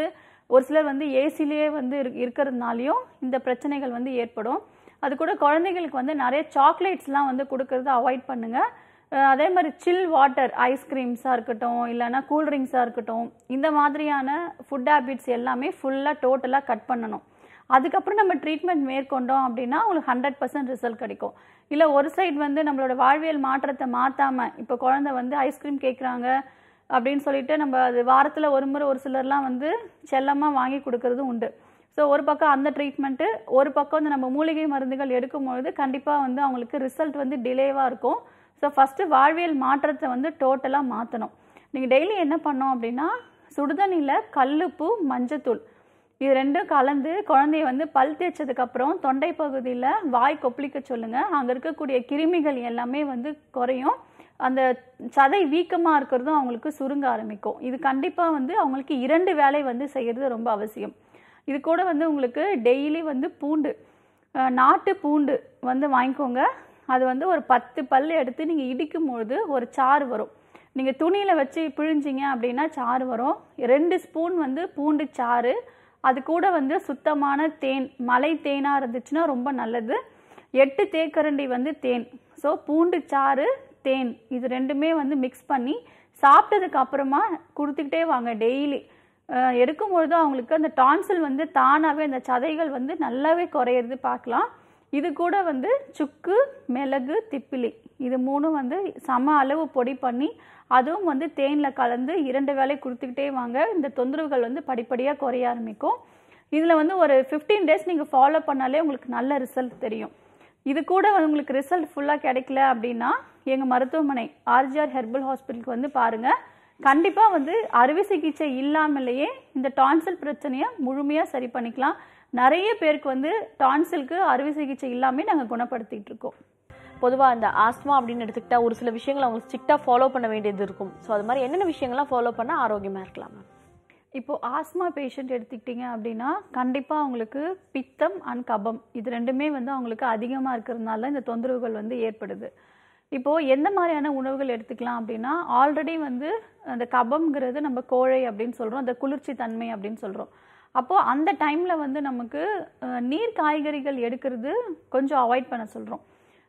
ஒரு சிலர் வந்து ஏசிலேயே வந்து இரு- இருக்கிறதுனாலையும் இந்த பிரச்சனைகள் வந்து ஏற்படும் அது கூட குழந்தைகளுக்கு வந்து நிறைய சாக்லேட்ஸ்லாம் வந்து கொடுக்கறத அவாய்ட் பண்ணுங்க அஹ் அதே மாதிரி சில் வாட்டர் ஐஸ்கிரீம்ஸாக இருக்கட்டும் இல்லைன்னா கூல்ட்ரிங்க்ஸாக இருக்கட்டும் இந்த மாதிரியான ஃபுட் ஹேபிட்ஸ் எல்லாமே ஃபுல்லாக டோட்டலாக கட் பண்ணணும் அதுக்கப்புறம் நம்ம ட்ரீட்மெண்ட் மேற்கொண்டோம் அப்படின்னா உங்களுக்கு ஹண்ட்ரட் பர்சன்ட் ரிசல்ட் கிடைக்கும் இல்லை ஒரு சைடு வந்து நம்மளோட வாழ்வியல் மாற்றத்தை மாற்றாமல் இப்போ குழந்தை வந்து ஐஸ்கிரீம் கேட்குறாங்க அப்படின்னு சொல்லிட்டு நம்ம அது வாரத்தில் ஒரு முறை ஒரு சிலர்லாம் வந்து செல்லமாக வாங்கி கொடுக்கறதும் உண்டு ஸோ ஒரு பக்கம் அந்த ட்ரீட்மெண்ட்டு ஒரு பக்கம் வந்து நம்ம மூலிகை மருந்துகள் எடுக்கும்பொழுது கண்டிப்பாக வந்து அவங்களுக்கு ரிசல்ட் வந்து டிலேவாக இருக்கும் ஸோ ஃபஸ்ட்டு வாழ்வியல் மாற்றத்தை வந்து டோட்டலாக மாற்றணும் நீங்கள் டெய்லி என்ன பண்ணோம் அப்படின்னா சுடுதண்ணியில் கல்லுப்பு மஞ்சத்தூள் இது ரெண்டும் கலந்து குழந்தைய வந்து பல் தேய்ச்சதுக்கப்புறம் தொண்டை பகுதியில் வாய் கொப்பளிக்க சொல்லுங்கள் அங்கே இருக்கக்கூடிய கிருமிகள் எல்லாமே வந்து குறையும் அந்த சதை வீக்கமாக இருக்கிறதும் அவங்களுக்கு சுருங்க ஆரம்பிக்கும் இது கண்டிப்பாக வந்து அவங்களுக்கு இரண்டு வேலை வந்து செய்கிறது ரொம்ப அவசியம் இது கூட வந்து உங்களுக்கு டெய்லி வந்து பூண்டு அஹ், நாட்டு பூண்டு வந்து வாங்கிக்கோங்க அது வந்து ஒரு பத்து பல் எடுத்து நீங்கள் இடிக்கும் பொழுது ஒரு சாறு வரும் நீங்கள் துணியில் வச்சு பிழிஞ்சிங்க அப்படின்னா சாறு வரும் ரெண்டு ஸ்பூன் வந்து பூண்டு சாறு அது கூட வந்து சுத்தமான தேன் மலை தேனாக இருந்துச்சுன்னா ரொம்ப நல்லது எட்டு தேக்கரண்டி வந்து தேன் ஸோ பூண்டு சாறு தேன் இது ரெண்டுமே வந்து மிக்ஸ் பண்ணி சாப்பிட்டதுக்கு அப்புறமா கொடுத்துக்கிட்டே வாங்க டெய்லி எடுக்கும்பொழுது அவங்களுக்கு அந்த டான்சில் வந்து தானாகவே அந்த சதைகள் வந்து நல்லாவே குறையிறது பார்க்கலாம் இது கூட வந்து சுக்கு மிளகு திப்பிலி இது மூணும் வந்து சம அளவு பொடி பண்ணி அதுவும் வந்து தேனில் கலந்து இரண்டு வேளை கொடுத்துக்கிட்டே வாங்க இந்த தொந்தரவுகள் வந்து படிப்படியாக குறைய ஆரம்பிக்கும் இதில் வந்து ஒரு ஃபிஃப்டீன் டேஸ் நீங்கள் ஃபாலோ பண்ணாலே உங்களுக்கு நல்ல ரிசல்ட் தெரியும் இது கூட வந்து உங்களுக்கு ரிசல்ட் ஃபுல்லாக கிடைக்கல அப்படின்னா எங்கள் மருத்துவமனை ஆர்ஜிஆர் ஹெர்பல் ஹாஸ்பிட்டலுக்கு வந்து பாருங்கள் கண்டிப்பாக வந்து அறுவை சிகிச்சை இல்லாமலேயே இந்த டான்சில் பிரச்சனையை முழுமையாக சரி பண்ணிக்கலாம் நிறைய பேருக்கு வந்து டான்சிலுக்கு அறுவை சிகிச்சை இல்லாமல் நாங்கள் குணப்படுத்திட்டு இருக்கோம் பொதுவாக அந்த ஆஸ்மா அப்படின்னு எடுத்துக்கிட்டா ஒரு சில விஷயங்கள் அவங்க ஸ்ட்ரிக்டாக ஃபாலோ பண்ண வேண்டியது இருக்கும் ஸோ அது மாதிரி என்னென்ன விஷயங்கள்லாம் ஃபாலோ பண்ணால் ஆரோக்கியமாக இருக்கலாம் மேம் இப்போ ஆஸ்மா பேஷண்ட் எடுத்துக்கிட்டிங்க அப்படின்னா கண்டிப்பாக அவங்களுக்கு பித்தம் அண்ட் கபம் இது ரெண்டுமே வந்து அவங்களுக்கு அதிகமாக இருக்கிறதுனால இந்த தொந்தரவுகள் வந்து ஏற்படுது இப்போது எந்த மாதிரியான உணவுகள் எடுத்துக்கலாம் அப்படின்னா ஆல்ரெடி வந்து அந்த கபம்ங்கிறது நம்ம கோழை அப்படின்னு சொல்கிறோம் அந்த குளிர்ச்சி தன்மை அப்படின்னு சொல்கிறோம் அப்போது அந்த டைமில் வந்து நமக்கு அஹ், நீர் காய்கறிகள் எடுக்கிறது கொஞ்சம் அவாய்ட் பண்ண சொல்கிறோம்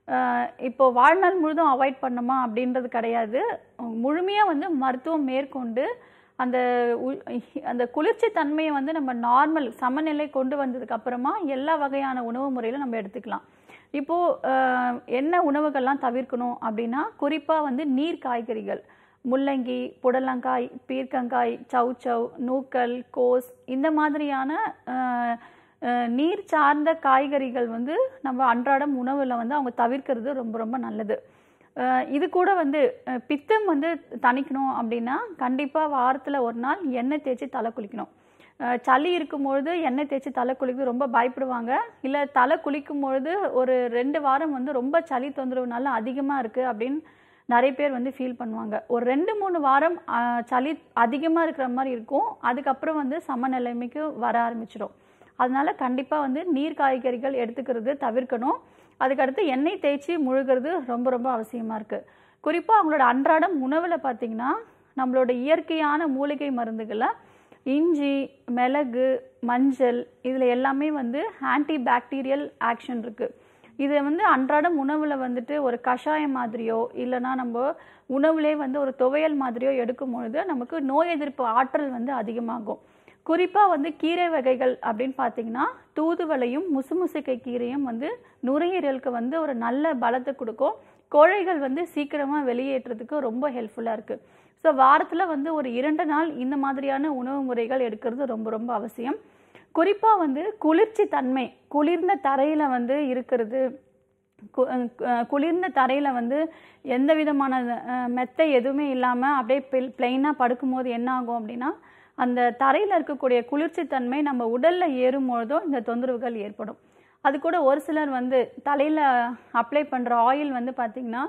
இப்போ வாழ்நாள் முழுதும் அவாய்ட் பண்ணுமா அப்படின்றது கிடையாது முழுமையாக வந்து மருத்துவம் மேற்கொண்டு அந்த உ- அந்த குளிர்ச்சி தன்மையை வந்து நம்ம நார்மல் சமநிலை கொண்டு வந்ததுக்கு அப்புறமா எல்லா வகையான உணவு முறையிலும் நம்ம எடுத்துக்கலாம் இப்போ அஹ், என்ன உணவுகள்லாம் தவிர்க்கணும் அப்படின்னா குறிப்பாக வந்து நீர் காய்கறிகள் முள்ளங்கி புடலங்காய் பீர்க்கங்காய் சௌச்சௌ நூக்கல் கோஸ் இந்த மாதிரியான அஹ், அஹ், நீர் சார்ந்த காய்கறிகள் வந்து நம்ம அன்றாடம் உணவில் வந்து அவங்க தவிர்க்கிறது ரொம்ப ரொம்ப நல்லது அஹ், இது கூட வந்து அஹ், பித்தம் வந்து தணிக்கணும் அப்படின்னா கண்டிப்பாக வாரத்தில் ஒரு நாள் எண்ணெய் தேய்ச்சி தலை குளிக்கணும் அஹ், சளி இருக்கும்பொழுது எண்ணெய் தேய்ச்சி தலை குளிக்கிறது ரொம்ப பயப்படுவாங்க இல்லை தலை குளிக்கும் பொழுது ஒரு ரெண்டு வாரம் வந்து ரொம்ப சளி தொந்தரவுனால அதிகமாக இருக்குது அப்படின்னு நிறைய பேர் வந்து ஃபீல் பண்ணுவாங்க ஒரு ரெண்டு மூணு வாரம் அஹ், சளி அதிகமாக இருக்கிற மாதிரி இருக்கும் அதுக்கப்புறம் வந்து சமநிலைமைக்கு வர ஆரம்பிச்சிடும் அதனால கண்டிப்பாக வந்து நீர் காய்கறிகள் எடுத்துக்கிறது தவிர்க்கணும் அதுக்கடுத்து எண்ணெய் தேய்ச்சி முழுகிறது ரொம்ப ரொம்ப அவசியமாக இருக்குது குறிப்பாக அவங்களோட அன்றாடம் உணவில் பார்த்தீங்கன்னா நம்மளோட இயற்கையான மூலிகை மருந்துகளை இஞ்சி மிளகு மஞ்சள் இதில் எல்லாமே வந்து ஆன்டி பாக்டீரியல் ஆக்ஷன் இருக்குது இதை வந்து அன்றாடம் உணவில் வந்துட்டு ஒரு கஷாயம் மாதிரியோ இல்லைன்னா நம்ம உணவுலே வந்து ஒரு துவையல் மாதிரியோ எடுக்கும் பொழுது நமக்கு நோய் எதிர்ப்பு ஆற்றல் வந்து அதிகமாகும் குறிப்பாக வந்து கீரை வகைகள் அப்படின்னு பார்த்தீங்கன்னா தூதுவளையும் முசுமுசுக்கை கீரையும் வந்து நுரையீரலுக்கு வந்து ஒரு நல்ல பலத்தை கொடுக்கும் கோழைகள் வந்து சீக்கிரமாக வெளியேற்றதுக்கு ரொம்ப ஹெல்ப்ஃபுல்லாக இருக்குது ஸோ வாரத்தில் வந்து ஒரு இரண்டு நாள் இந்த மாதிரியான உணவு முறைகள் எடுக்கிறது ரொம்ப ரொம்ப அவசியம் குறிப்பாக வந்து குளிர்ச்சி தன்மை குளிர்ந்த தரையில் வந்து இருக்கிறது கு- அஹ் குளிர்ந்த தரையில் வந்து எந்த விதமான அஹ், மெத்தை எதுவுமே இல்லாமல் அப்படியே பிளெயினாக படுக்கும்போது என்ன ஆகும் அப்படின்னா அந்த தரையில் இருக்கக்கூடிய குளிர்ச்சி தன்மை நம்ம உடலில் ஏறும்பொழுதும் இந்த தொந்தரவுகள் ஏற்படும் அது கூட ஒரு சிலர் வந்து தலையில் அப்ளை பண்ணுற ஆயில் வந்து பார்த்திங்கன்னா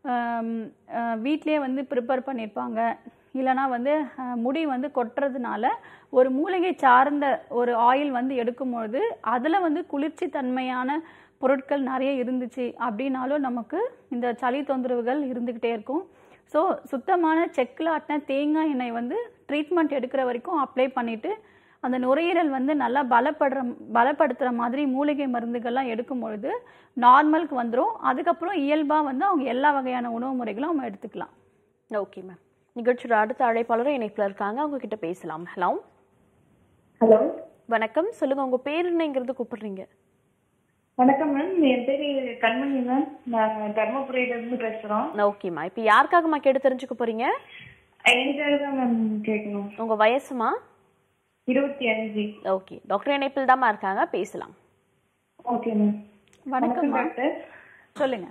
வீட்லேயே வந்து ப்ரிப்பேர் பண்ணியிருப்பாங்க இல்லைனா வந்து அஹ், முடி வந்து கொட்டுறதுனால ஒரு மூலிகை சார்ந்த ஒரு ஆயில் வந்து எடுக்கும்பொழுது அதில் வந்து குளிர்ச்சி தன்மையான பொருட்கள் நிறைய இருந்துச்சு அப்படின்னாலும் நமக்கு இந்த சளி தொந்தரவுகள் இருந்துக்கிட்டே இருக்கும் ஸோ சுத்தமான செக்கில் ஆட்டின தேங்காய் எண்ணெய் வந்து ட்ரீட்மெண்ட் எடுக்கிற வரைக்கும் அப்ளை பண்ணிவிட்டு அந்த நுரையீரல் வந்து நல்லா பலப்படுற பலப்படுத்துகிற மாதிரி மூலிகை மருந்துகள்லாம் எடுக்கும் பொழுது நார்மலுக்கு வந்துடும் அதுக்கப்புறம் இயல்பாக வந்து அவங்க எல்லா வகையான உணவு முறைகளும் அவங்க எடுத்துக்கலாம் ஓகே மேம் நிகழ்ச்சியோட அடுத்த அழைப்பாளரும் இணைப்பில் இருக்காங்க அவங்க கிட்ட பேசலாம் ஹலோ ஹலோ வணக்கம் சொல்லுங்க உங்க பேர் என்னங்கிறது கூப்பிடுறீங்க வணக்கம் மேம் என் பேரு கண்மணி மேம் நான் தர்மபுரியில இருந்து பேசுறோம் ஓகேம்மா இப்போ யாருக்காகம்மா கேட்டு தெரிஞ்சுக்க போறீங்க எனக்காக தான் மேம் கேட்கணும் உங்க வயசுமா இருபத்தி அஞ்சு ஓகே டாக்டர் இணைப்பில் தாம்மா இருக்காங்க பேசலாம் ஓகே மேம் வணக்கம் டாக்டர் சொல்லுங்க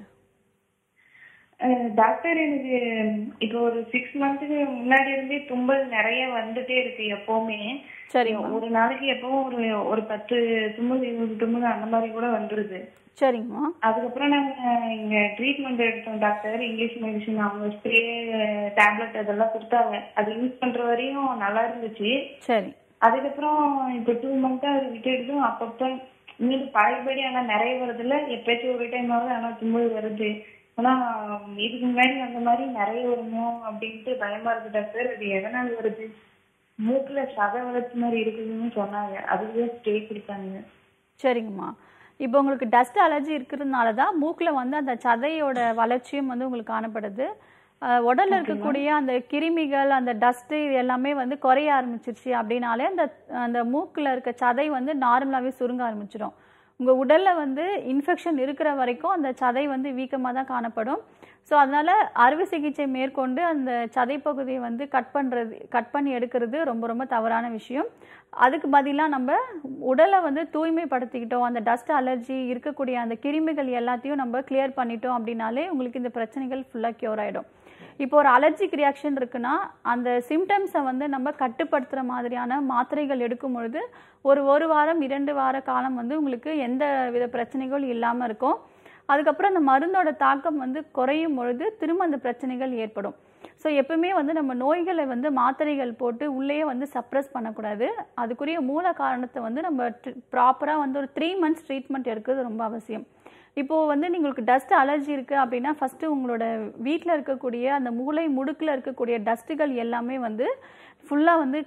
அஹ் டாக்டர் எனக்கு இப்போ ஒரு சிக்ஸ் மந்த்துக்கு முன்னாடி இருந்தே தும்பல் நிறைய வந்துட்டே இருக்கு எப்பவுமே சரிங்கம்மா ஒரு நாளைக்கு எப்பவும் ஒரு ஒரு பத்து தும்மல் இருபது தும்மல் அந்த மாதிரி கூட வந்துருது சரிங்கம்மா அதுக்கப்புறம் நாங்க இங்க ட்ரீட்மெண்ட் எடுத்தோம் டாக்டர் இங்கிலீஷ் மெடிசன் அவங்க ஸ்ப்ரே டேப்லெட் அதெல்லாம் கொடுத்தாங்க அது யூஸ் பண்ற வரையும் நல்லா இருந்துச்சு சரி அதுக்கப்புறம் இப்போ டூ மந்த்தா அது விட்டுட்டு அப்பப்ப மீண்டும் பழையபடி ஆனா நிறைய வருது இல்ல எப்பயாச்சும் ஒரு டைம் ஆகுது ஆனா தும்மல் வருது ஆனா இதுக்கு முன்னாடி அந்த மாதிரி நிறைய வருமோ அப்படின்ட்டு பயமா இருக்கு டாக்டர் அது எதனால வருது மூக்குல சதை வளர்ச்சி மாதிரி இருக்குதுன்னு சொன்னாங்க அதுவே ஸ்டே கொடுத்தாங்க சரிங்கம்மா இப்போ உங்களுக்கு டஸ்ட் அலர்ஜி இருக்கிறதுனால தான் மூக்கில் வந்து அந்த சதையோட வளர்ச்சியும் வந்து உங்களுக்கு காணப்படுது அஹ் உடல்ல இருக்கக்கூடிய அந்த கிருமிகள் அந்த டஸ்ட்டு இது எல்லாமே வந்து குறைய ஆரம்பிச்சிருச்சு அப்படின்னாலே அந்த அந்த மூக்கில் இருக்க சதை வந்து நார்மலாகவே சுருங்க ஆரம்பிச்சிடும் உங்கள் உடலில் வந்து இன்ஃபெக்ஷன் இருக்கிற வரைக்கும் அந்த சதை வந்து வீக்கமாக தான் காணப்படும் ஸோ அதனால் அறுவை சிகிச்சை மேற்கொண்டு அந்த சதை பகுதியை வந்து கட் பண்ணுறது கட் பண்ணி எடுக்கிறது ரொம்ப ரொம்ப தவறான விஷயம் அதுக்கு பதிலாக நம்ம உடலை வந்து தூய்மைப்படுத்திக்கிட்டோம் அந்த டஸ்ட் அலர்ஜி இருக்கக்கூடிய அந்த கிருமிகள் எல்லாத்தையும் நம்ம கிளியர் பண்ணிட்டோம் அப்படின்னாலே உங்களுக்கு இந்த பிரச்சனைகள் ஃபுல்லாக க்யூர் ஆகிடும் இப்போ ஒரு அலர்ஜிக் ரியாக்ஷன் இருக்குன்னா அந்த சிம்டம்ஸை வந்து நம்ம கட்டுப்படுத்துகிற மாதிரியான மாத்திரைகள் எடுக்கும் பொழுது ஒரு ஒரு வாரம் இரண்டு வார காலம் வந்து உங்களுக்கு எந்த வித பிரச்சனைகளும் இல்லாமல் இருக்கும் அதுக்கப்புறம் அந்த மருந்தோட தாக்கம் வந்து குறையும் பொழுது திரும்ப அந்த பிரச்சனைகள் ஏற்படும் ஸோ எப்பவுமே வந்து நம்ம நோய்களை வந்து மாத்திரைகள் போட்டு உள்ளேயே வந்து சப்ரஸ் பண்ணக்கூடாது அதுக்குரிய மூல காரணத்தை வந்து நம்ம ப்ராப்பராக வந்து ஒரு த்ரீ மந்த்ஸ் ட்ரீட்மெண்ட் எடுக்கிறது ரொம்ப அவசியம் இப்போது வந்து உங்களுக்கு டஸ்ட் அலர்ஜி இருக்குது அப்படின்னா ஃபஸ்ட்டு உங்களோட வீட்டில் இருக்கக்கூடிய அந்த மூளை முடுக்கில் இருக்கக்கூடிய டஸ்ட்டுகள் எல்லாமே வந்து ஃபுல்லாக வந்து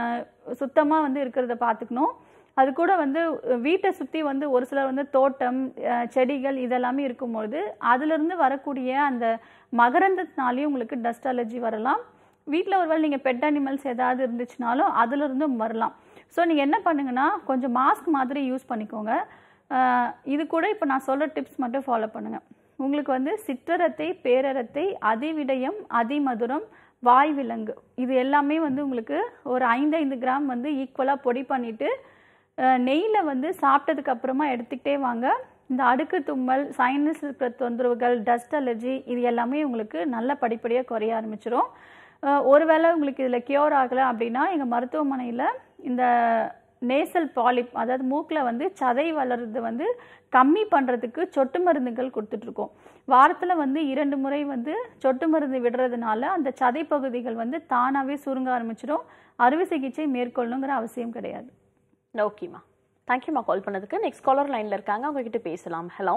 சுத்தமாக வந்து இருக்கிறத பார்த்துக்கணும் அது கூட வந்து வீட்டை சுற்றி வந்து ஒரு சிலர் வந்து தோட்டம் அஹ், செடிகள் இதெல்லாமே இருக்கும்பொழுது அதிலிருந்து வரக்கூடிய அந்த மகரந்தத்தினாலேயும் உங்களுக்கு டஸ்ட் அலர்ஜி வரலாம் வீட்டில் ஒருவேளை நீங்கள் பெட் அனிமல்ஸ் ஏதாவது இருந்துச்சுனாலும் அதிலிருந்தும் வரலாம் ஸோ நீங்கள் என்ன பண்ணுங்கன்னா கொஞ்சம் மாஸ்க் மாதிரி யூஸ் பண்ணிக்கோங்க அஹ், இது கூட இப்போ நான் சொல்கிற டிப்ஸ் மட்டும் ஃபாலோ பண்ணுங்கள் உங்களுக்கு வந்து சிற்றரத்தை பேரரத்தை அதிவிடயம் அதிமதுரம் வாய் விலங்கு இது எல்லாமே வந்து உங்களுக்கு ஒரு ஐந்து ஐந்து கிராம் வந்து ஈக்குவலாக பொடி பண்ணிவிட்டு நெய்யில் வந்து சாப்பிட்டதுக்கு அப்புறமா எடுத்துக்கிட்டே வாங்க இந்த அடுக்கு தும்மல் சைனஸ் இருக்கிற தொந்தரவுகள் டஸ்ட் அலர்ஜி இது எல்லாமே உங்களுக்கு நல்ல படிப்படியாக குறைய ஆரம்பிச்சிரும் அஹ் ஒருவேளை உங்களுக்கு இதில் கியூர் ஆகலை அப்படின்னா எங்கள் மருத்துவமனையில் இந்த நேசல் பாலிப் அதாவது மூக்கில் வந்து சதை வளர்றது வந்து கம்மி பண்ணுறதுக்கு சொட்டு மருந்துகள் கொடுத்துட்ருக்கோம் வாரத்தில் வந்து இரண்டு முறை வந்து சொட்டு மருந்து விடுறதுனால அந்த சதை பகுதிகள் வந்து தானாகவே சுருங்க ஆரம்பிச்சிடும் அறுவை சிகிச்சை மேற்கொள்ளணுங்கிற அவசியம் கிடையாது ஓகேம்மா தேங்க்யூம்மா கால் பண்ணதுக்கு நெக்ஸ்ட் காலர் லைன்ல இருக்காங்க அவங்க கிட்ட பேசலாம் ஹலோ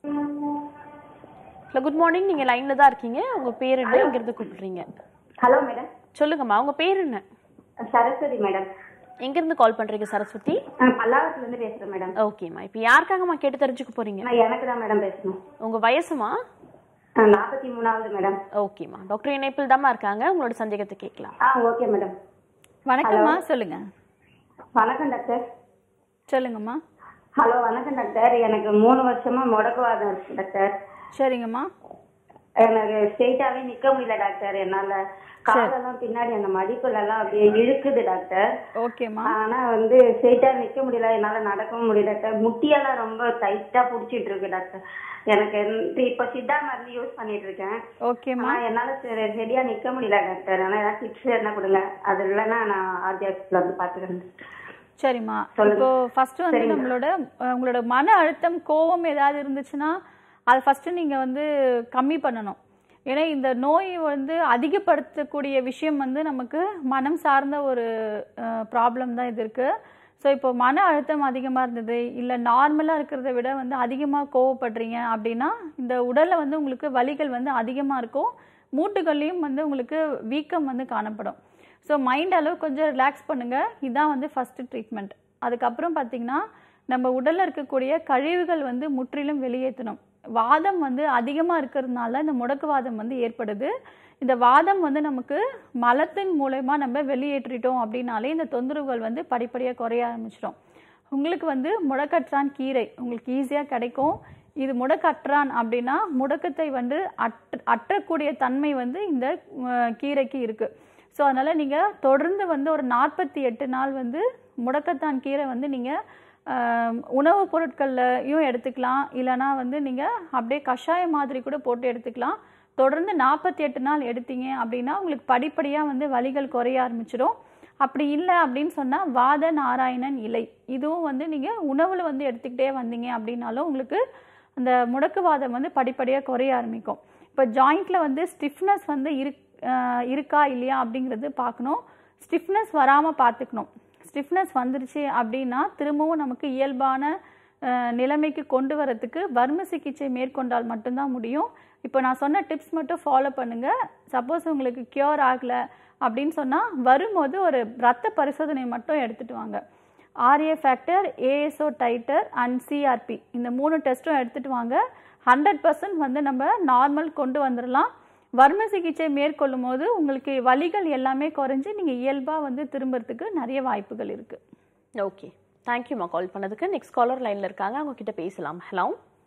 ஹலோ குட் மார்னிங் நீங்க லைன்ல தான் இருக்கீங்க உங்க பேர் என்ன இங்க இருந்து கூப்பிடுறீங்க ஹலோ மேடம் சொல்லுங்கம்மா உங்க பேர் என்ன சரஸ்வதி மேடம் எங்க இருந்து கால் பண்றீங்க சரஸ்வதி நான் பல்லாவரத்துல இருந்து பேசுறேன் மேடம் ஓகேம்மா இப்போ யாருக்காகம்மா கேட்டு தெரிஞ்சுக்க போறீங்க நான் எனக்கு தான் மேடம் பேசணும் உங்க வயசுமா நாற்பத்தி மூணாவது மேடம் ஓகேம்மா டாக்டர் இணைப்பில் தாம்மா இருக்காங்க உங்களோட சந்தேகத்தை கேட்கலாம் ஆ ஓகே மேடம் வணக்கம்மா சொல்லுங்கள் வணக்கம் டாக்டர் சொல்லுங்கம்மா ஹலோ வணக்கம் டாக்டர் எனக்கு மூணு வருஷமா முடக்குவாதம் இருக்கு டாக்டர் சரிங்கம்மா எனக்கு ஸ்ட்ரெயிட்டாவே நிக்க முடியல டாக்டர் என்னால காலெல்லாம் பின்னாடி அந்த மடிப்புல எல்லாம் அப்படியே இழுக்குது டாக்டர் ஓகேம்மா ஆனா வந்து ஸ்ட்ரெயிட்டா நிக்க முடியல என்னால நடக்கவும் முடியல டாக்டர் முட்டியெல்லாம் ரொம்ப டைட்டா புடிச்சிட்டு இருக்கு டாக்டர் எனக்கு இந்த- இப்ப சித்தா மருந்து யூஸ் பண்ணிட்டு இருக்கேன் ஓகேம்மா ஆனா என்னால சரி- சரியா நிக்க முடியல டாக்டர் ஆனா ஏதாவது டிப்ஸ் என்ன கொடுங்க அது இல்லைன்னா நான் ஆர்டிஎக்ஸ்ல வந்து பாத்துக்கிறேன் சரிம்மா சொல்லுங்க. இப்போ ஃபர்ஸ்ட் வந்து சரிங்க. நம்மளோட அஹ், உங்களோட மன அழுத்தம் கோபம் ஏதாவது இருந்துச்சுன்னா அதை ஃபர்ஸ்ட் நீங்க வந்து கம்மி பண்ணணும் ஏன்னா இந்த நோய் வந்து அதிகப்படுத்தக்கூடிய விஷயம் வந்து நமக்கு மனம் சார்ந்த ஒரு ப்ராப்ளம் தான் இது இருக்கு ஸோ இப்போ மன அழுத்தம் அதிகமாக இருந்தது இல்லை நார்மலாக இருக்கிறத விட வந்து அதிகமாக கோவப்படுறீங்க அப்படின்னா இந்த உடலில் வந்து உங்களுக்கு வலிகள் வந்து அதிகமாக இருக்கும் மூட்டுகள்லையும் வந்து உங்களுக்கு வீக்கம் வந்து காணப்படும் ஸோ மைண்ட் அளவு கொஞ்சம் ரிலாக்ஸ் பண்ணுங்கள் இதுதான் வந்து ஃபஸ்ட்டு ட்ரீட்மெண்ட் அதுக்கப்புறம் பார்த்தீங்கன்னா நம்ம உடலில் இருக்கக்கூடிய கழிவுகள் வந்து முற்றிலும் வெளியேற்றணும் வாதம் வந்து அதிகமாக இருக்கிறதுனால இந்த முடக்குவாதம் வந்து ஏற்படுது இந்த வாதம் வந்து நமக்கு மலத்தின் மூலயமா நம்ம வெளியேற்றிட்டோம் அப்படின்னாலே இந்த தொந்தரவுகள் வந்து படிப்படியாக குறைய ஆரம்பிச்சிடும் உங்களுக்கு வந்து முடக்கற்றான் கீரை உங்களுக்கு ஈஸியாக கிடைக்கும் இது முடக்கற்றான் அப்படின்னா முடக்கத்தை வந்து அற்ற அற்றக்கூடிய தன்மை வந்து இந்த அஹ், கீரைக்கு இருக்குது ஸோ அதனால் நீங்கள் தொடர்ந்து வந்து ஒரு நாற்பத்தி எட்டு நாள் வந்து முடக்கத்தான் கீரை வந்து நீங்கள் உணவுப் பொருட்கள்லையும் எடுத்துக்கலாம் இல்லைனா வந்து நீங்கள் அப்படியே கஷாயம் மாதிரி கூட போட்டு எடுத்துக்கலாம் தொடர்ந்து நாற்பத்தி எட்டு நாள் எடுத்தீங்க அப்படின்னா உங்களுக்கு படிப்படியாக வந்து வலிகள் குறைய ஆரம்பிச்சிடும் அப்படி இல்லை அப்படின்னு சொன்னால் வாத நாராயணன் இலை இதுவும் வந்து நீங்கள் உணவில் வந்து எடுத்துக்கிட்டே வந்தீங்க அப்படின்னாலும் உங்களுக்கு அந்த முடக்குவாதம் வந்து படிப்படியாக குறைய ஆரம்பிக்கும் இப்போ ஜாயிண்ட்டில் வந்து ஸ்டிஃப்னஸ் வந்து இருக் அஹ் இருக்கா இல்லையா அப்படிங்கிறது பார்க்கணும் ஸ்டிஃப்னஸ் வராமல் பார்த்துக்கணும் ஸ்டிஃப்னஸ் வந்துருச்சு அப்படின்னா திரும்பவும் நமக்கு இயல்பான அஹ், நிலைமைக்கு கொண்டு வரதுக்கு வர்ம சிகிச்சை மேற்கொண்டால் மட்டும்தான் முடியும் இப்போ நான் சொன்ன டிப்ஸ் மட்டும் ஃபாலோ பண்ணுங்கள் சப்போஸ் உங்களுக்கு க்யூர் ஆகலை அப்படின்னு சொன்னால் வரும்போது ஒரு ரத்த பரிசோதனை மட்டும் எடுத்துகிட்டு வாங்க RA factor ASO titre and CRP இந்த மூணு டெஸ்ட்டும் எடுத்துகிட்டு வாங்க ஹண்ட்ரட் பர்சன்ட் வந்து நம்ம நார்மல் கொண்டு வந்துடலாம் வர்ம சிகிச்சை மேற்கொள்ளும் போது உங்களுக்கு வலிகள் எல்லாமே குறைஞ்சு நீங்கள் இயல்பாக வந்து திரும்புறதுக்கு நிறைய வாய்ப்புகள் இருக்குது ஓகே தேங்க்யூம்மா கால் பண்ணதுக்கு நெக்ஸ்ட் காலர் லைன்ல இருக்காங்க அவங்க கிட்ட பேசலாம் ஹலோ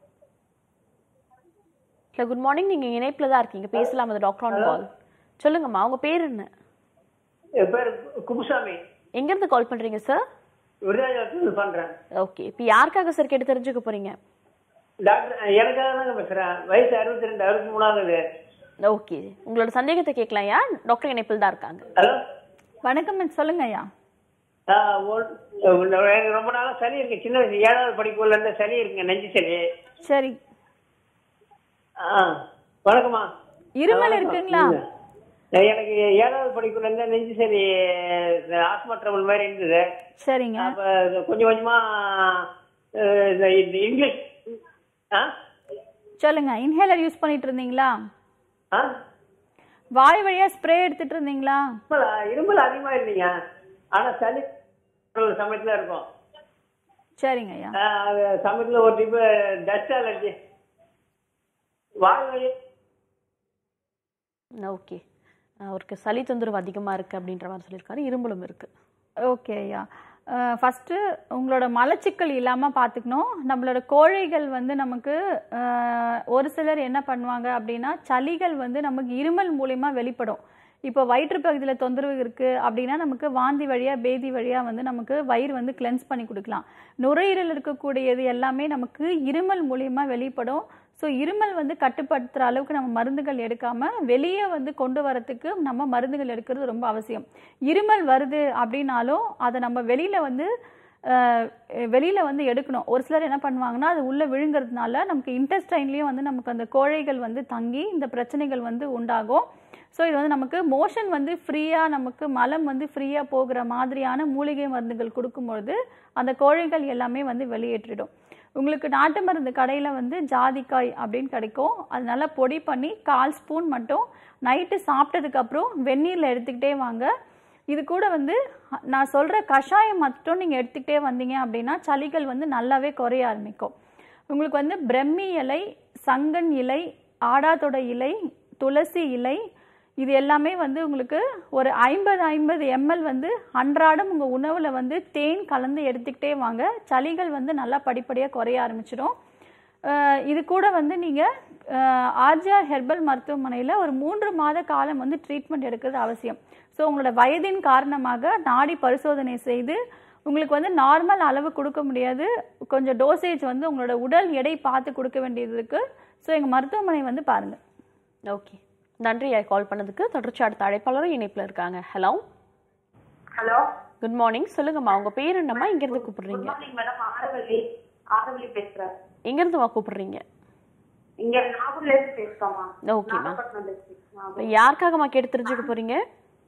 ஹலோ குட் மார்னிங் நீங்க இணைப்புல தான் இருக்கீங்க பேசலாம் அது டாக்டர் ஆன் கால் சொல்லுங்கம்மா உங்க பேர் என்ன என் பேர் குப்புசாமி எங்க இருந்து கால் பண்றீங்க சார் விருதாச்சலத்துல பண்றேன் ஓகே இப்போ யாருக்காக சார் கேட்டு தெரிஞ்சுக்க போறீங்க டாக்டர் எனக்காக தாங்க பேசுறேன் வயசு அறுபத்தி ரெண்டு அறுபத்தி மூணாவது ஓகே உங்களோட சந்தேகத்தை கேட்கலாம் யா டாக்டர் இணைப்பில் தான் இருக்காங்க ஹலோ வணக்கம் சொல்லுங்க ஐயா எனக்கு ரொம்ப நாளா சளி இருக்கு சின்ன வயசு ஏழாவது படிப்புல இருந்து சளி இருக்குங்க நெஞ்சு சளி சரி ஆ, வணக்கம்மா இருமல் வணக்கம். இருக்குங்களா? ம். எனக்கு ஏழாவது படிப்புல இருந்து நெஞ்சு சளி ஆஸ்மா ட்ரபிள் மாதிரி இருந்தது சரிங்க அப்ப இது கொஞ்சம் கொஞ்சமா அஹ், இந்த இந்த இங்கிலீஷ் ஆ சொல்லுங்க இன்ஹேலர் யூஸ் பண்ணிட்டு இருந்தீங்களா ஆ வாய் வழியா ஸ்ப்ரே எடுத்துட்டு இருந்தீங்களா இருமல் இருமல் அதிகமா இல்லைங்க ஆனா சளி ஒரு சமயத்துல இருக்கும் சரிங்க ஐயா ஆஹ் அது சமயத்துல ஒரு டிப்பு டஸ்ட் அலர்ஜி வாய் வலி ஓகே அவருக்கு சளி தொந்தரவு அதிகமா இருக்கு அப்படின்ற மாதிரி சொல்லியிருக்காரு இரும்பலும் இருக்கு ஓகே ஐயா ஃபஸ்ட்டு உங்களோட மலச்சிக்கல் இல்லாமல் பார்த்துக்கணும் நம்மளோட கோழைகள் வந்து நமக்கு அஹ், ஒரு சிலர் என்ன பண்ணுவாங்க அப்படின்னா சளிகள் வந்து நமக்கு இருமல் மூலயமா வெளிப்படும் இப்போ வயிற்று பகுதியில் தொந்தரவு இருக்குது அப்படின்னா நமக்கு வாந்தி வழியாக பேதி வழியாக வந்து நமக்கு வயிறு வந்து கிளென்ஸ் பண்ணி கொடுக்கலாம் நுரையீரல் இருக்கக்கூடியது எல்லாமே நமக்கு இருமல் மூலியமா வெளிப்படும் ஸோ இருமல் வந்து கட்டுப்படுத்துகிற அளவுக்கு நம்ம மருந்துகள் எடுக்காமல் வெளியே வந்து கொண்டு வரத்துக்கு நம்ம மருந்துகள் எடுக்கிறது ரொம்ப அவசியம் இருமல் வருது அப்படின்னாலும் அதை நம்ம வெளியில் வந்து அஹ், வெளியில வந்து எடுக்கணும் ஒரு சிலர் என்ன பண்ணுவாங்கன்னா அது உள்ள விழுங்குறதுனால நமக்கு இன்டெஸ்டைன்லேயும் வந்து நமக்கு அந்த கோழைகள் வந்து தங்கி இந்த பிரச்சனைகள் வந்து உண்டாகும் ஸோ இது வந்து நமக்கு மோஷன் வந்து ஃப்ரீயாக நமக்கு மலம் வந்து ஃப்ரீயாக போகிற மாதிரியான மூலிகை மருந்துகள் கொடுக்கும்பொழுது அந்த கோழைகள் எல்லாமே வந்து வெளியேற்றிடும் உங்களுக்கு நாட்டு மருந்து கடையில் வந்து ஜாதிக்காய் அப்படின்னு கிடைக்கும் அது நல்லா பொடி பண்ணி கால் ஸ்பூன் மட்டும் நைட்டு சாப்பிட்டதுக்கப்புறம் வெந்நீரில் எடுத்துக்கிட்டே வாங்க இது கூட வந்து நான் சொல்கிற கஷாயம் மட்டும் நீங்கள் எடுத்துக்கிட்டே வந்தீங்க அப்படின்னா சளிகள் வந்து நல்லாவே குறைய ஆரம்பிக்கும் உங்களுக்கு வந்து பிரம்மி இலை சங்கன் இலை ஆடாதொடை இலை துளசி இலை இது எல்லாமே வந்து உங்களுக்கு ஒரு ஐம்பது ஐம்பது எம்எல் வந்து அன்றாடம் உங்கள் உணவில் வந்து தேன் கலந்து எடுத்துக்கிட்டே வாங்க சளிகள் வந்து நல்லா படிப்படியாக குறைய ஆரம்பிச்சிடும் அஹ் இது கூட வந்து நீங்கள் ஆர்ஜிஆர் ஹெர்பல் மருத்துவமனையில் ஒரு மூன்று மாத காலம் வந்து ட்ரீட்மெண்ட் எடுக்கிறது அவசியம் ஸோ உங்களோட வயதின் காரணமாக நாடி பரிசோதனை செய்து உங்களுக்கு வந்து நார்மல் அளவு கொடுக்க முடியாது கொஞ்சம் டோசேஜ் வந்து உங்களோட உடல் எடை பார்த்து கொடுக்க வேண்டியது இருக்குது ஸோ எங்கள் மருத்துவமனை வந்து பாருங்கள் ஓகே நன்றி கால் பண்ணதுக்கு தொடர்ச்சி அடுத்த அழைப்பாளரும் இணைப்புல இருக்காங்க ஹலோ ஹலோ குட் மார்னிங் சொல்லுங்கம்மா உங்க பேர் என்னம்மா இங்க இருந்து கூப்பிடுறீங்க மார்னிங் மேடம் ஆரவல்லி ஆரவல்லி பேசுறேன் எங்க இருந்துமா கூப்பிடுறீங்க இங்க நாகூர்ல இருந்து பேசுறோமா ஓகேம்மா நாகப்பட்டினம் district. இப்ப யாருக்காகம்மா கேட்டு தெரிஞ்சுக்க போறீங்க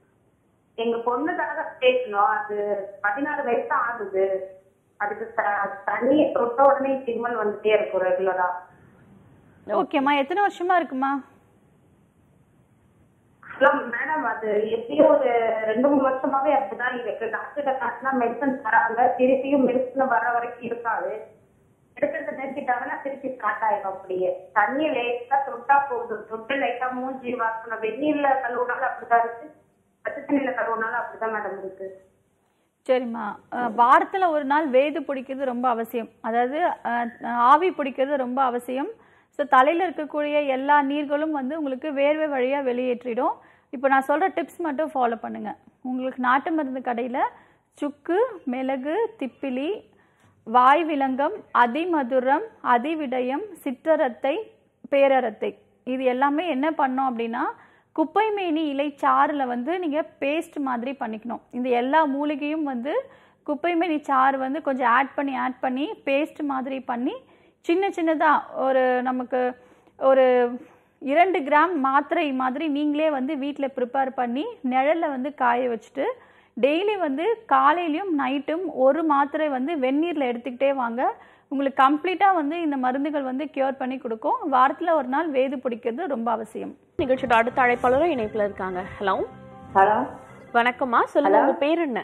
எங்க பொண்ணுக்காக பேசணும் அது பதினாறு வயசு ஆகுது அதுக்கு த- தண்ணியை தொட்ட உடனே சிக்னல் வந்துட்டே இருக்கும் ரெகுலரா ஓகேம்மா எத்தனை வருஷமா இருக்குமா மேடம் அது எப்படியோ ஒரு ரெண்டு மூணு வருஷமாவே அப்படிதான் இருக்கு டாக்டர்கிட்ட காட்டினா மெடிசன் தராங்க திருப்பியும் மெடிசன் வர வரைக்கும் இருக்காது எடுக்கிறத நிறுத்திட்டாங்கன்னா திருப்பி ஸ்டார்ட் ஆயிடும் அப்படியே தண்ணி லைட்டா தொட்டா போதும் தொட்டு லைட்டா மூஞ்சி வாசனை வெந்நீர்ல கழுவுனாலும் அப்படிதான் இருக்கு பச்சை தண்ணியில கழுவுனாலும் அப்படிதான் மேடம் இருக்கு சரிம்மா அஹ், வாரத்துல ஒரு நாள் வேது பிடிக்கிறது ரொம்ப அவசியம் அதாவது அஹ், ஆவி பிடிக்கிறது ரொம்ப அவசியம் ஸோ தலையில இருக்கக்கூடிய எல்லா நீர்களும் வந்து உங்களுக்கு வேர்வை வழியா வெளியேற்றிடும் இப்போ நான் சொல்ற டிப்ஸ் மட்டும் ஃபாலோ பண்ணுங்க உங்களுக்கு நாட்டு மருந்து கடையில சுக்கு மிளகு திப்பிலி வாய் விலங்கம் அதிமதுரம் அதிவிடயம் சிற்றரத்தை பேரரத்தை இது எல்லாமே என்ன பண்ணோம் அப்படின்னா குப்பைமேனி இலை சாறில் வந்து நீங்கள் பேஸ்ட் மாதிரி பண்ணிக்கணும் இந்த எல்லா மூலிகையும் வந்து குப்பைமேனி சாறு வந்து கொஞ்சம் ஆட் பண்ணி ஆட் பண்ணி பேஸ்ட் மாதிரி பண்ணி சின்ன சின்னதாக ஒரு நமக்கு ஒரு இரண்டு கிராம் மாத்திரை மாதிரி நீங்களே வந்து வீட்டில் ப்ரிப்பேர் பண்ணி நிழலில் வந்து காய வச்சுட்டு டெய்லி வந்து காலையிலையும் நைட்டும் ஒரு மாத்திரை வந்து வெந்நீரில் எடுத்துக்கிட்டே வாங்க உங்களுக்கு கம்ப்ளீட்டாக வந்து இந்த மருந்துகள் வந்து கியூர் பண்ணி கொடுக்கும் வாரத்தில் ஒரு நாள் வேது பிடிக்கிறது ரொம்ப அவசியம் நிகழ்ச்சியோட அடுத்த அழைப்பாளரும் இணைப்புல இருக்காங்க ஹலோ ஹலோ வணக்கம்மா சொல்லுங்க உங்க பேர் என்ன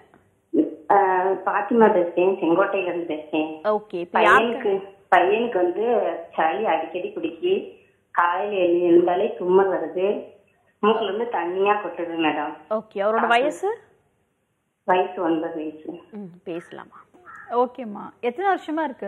அஹ் பாத்திமா பேசுறேன் செங்கோட்டையில இருந்து பேசுறேன் ஓகே இப்போ யாருக்கு பையனுக்கு பையனுக்கு வந்து சளி அடிக்கடி குடிக்கி காலையில எழு- எழுந்தாலே தும்மல் வருது மூக்குல இருந்து தண்ணியா கொட்டுது மேடம் ஓகே அவரோட வயசு வயசு ஒன்பது வயசு ம் பேசலாமா ஓகேம்மா எத்தனை வருஷமா இருக்கு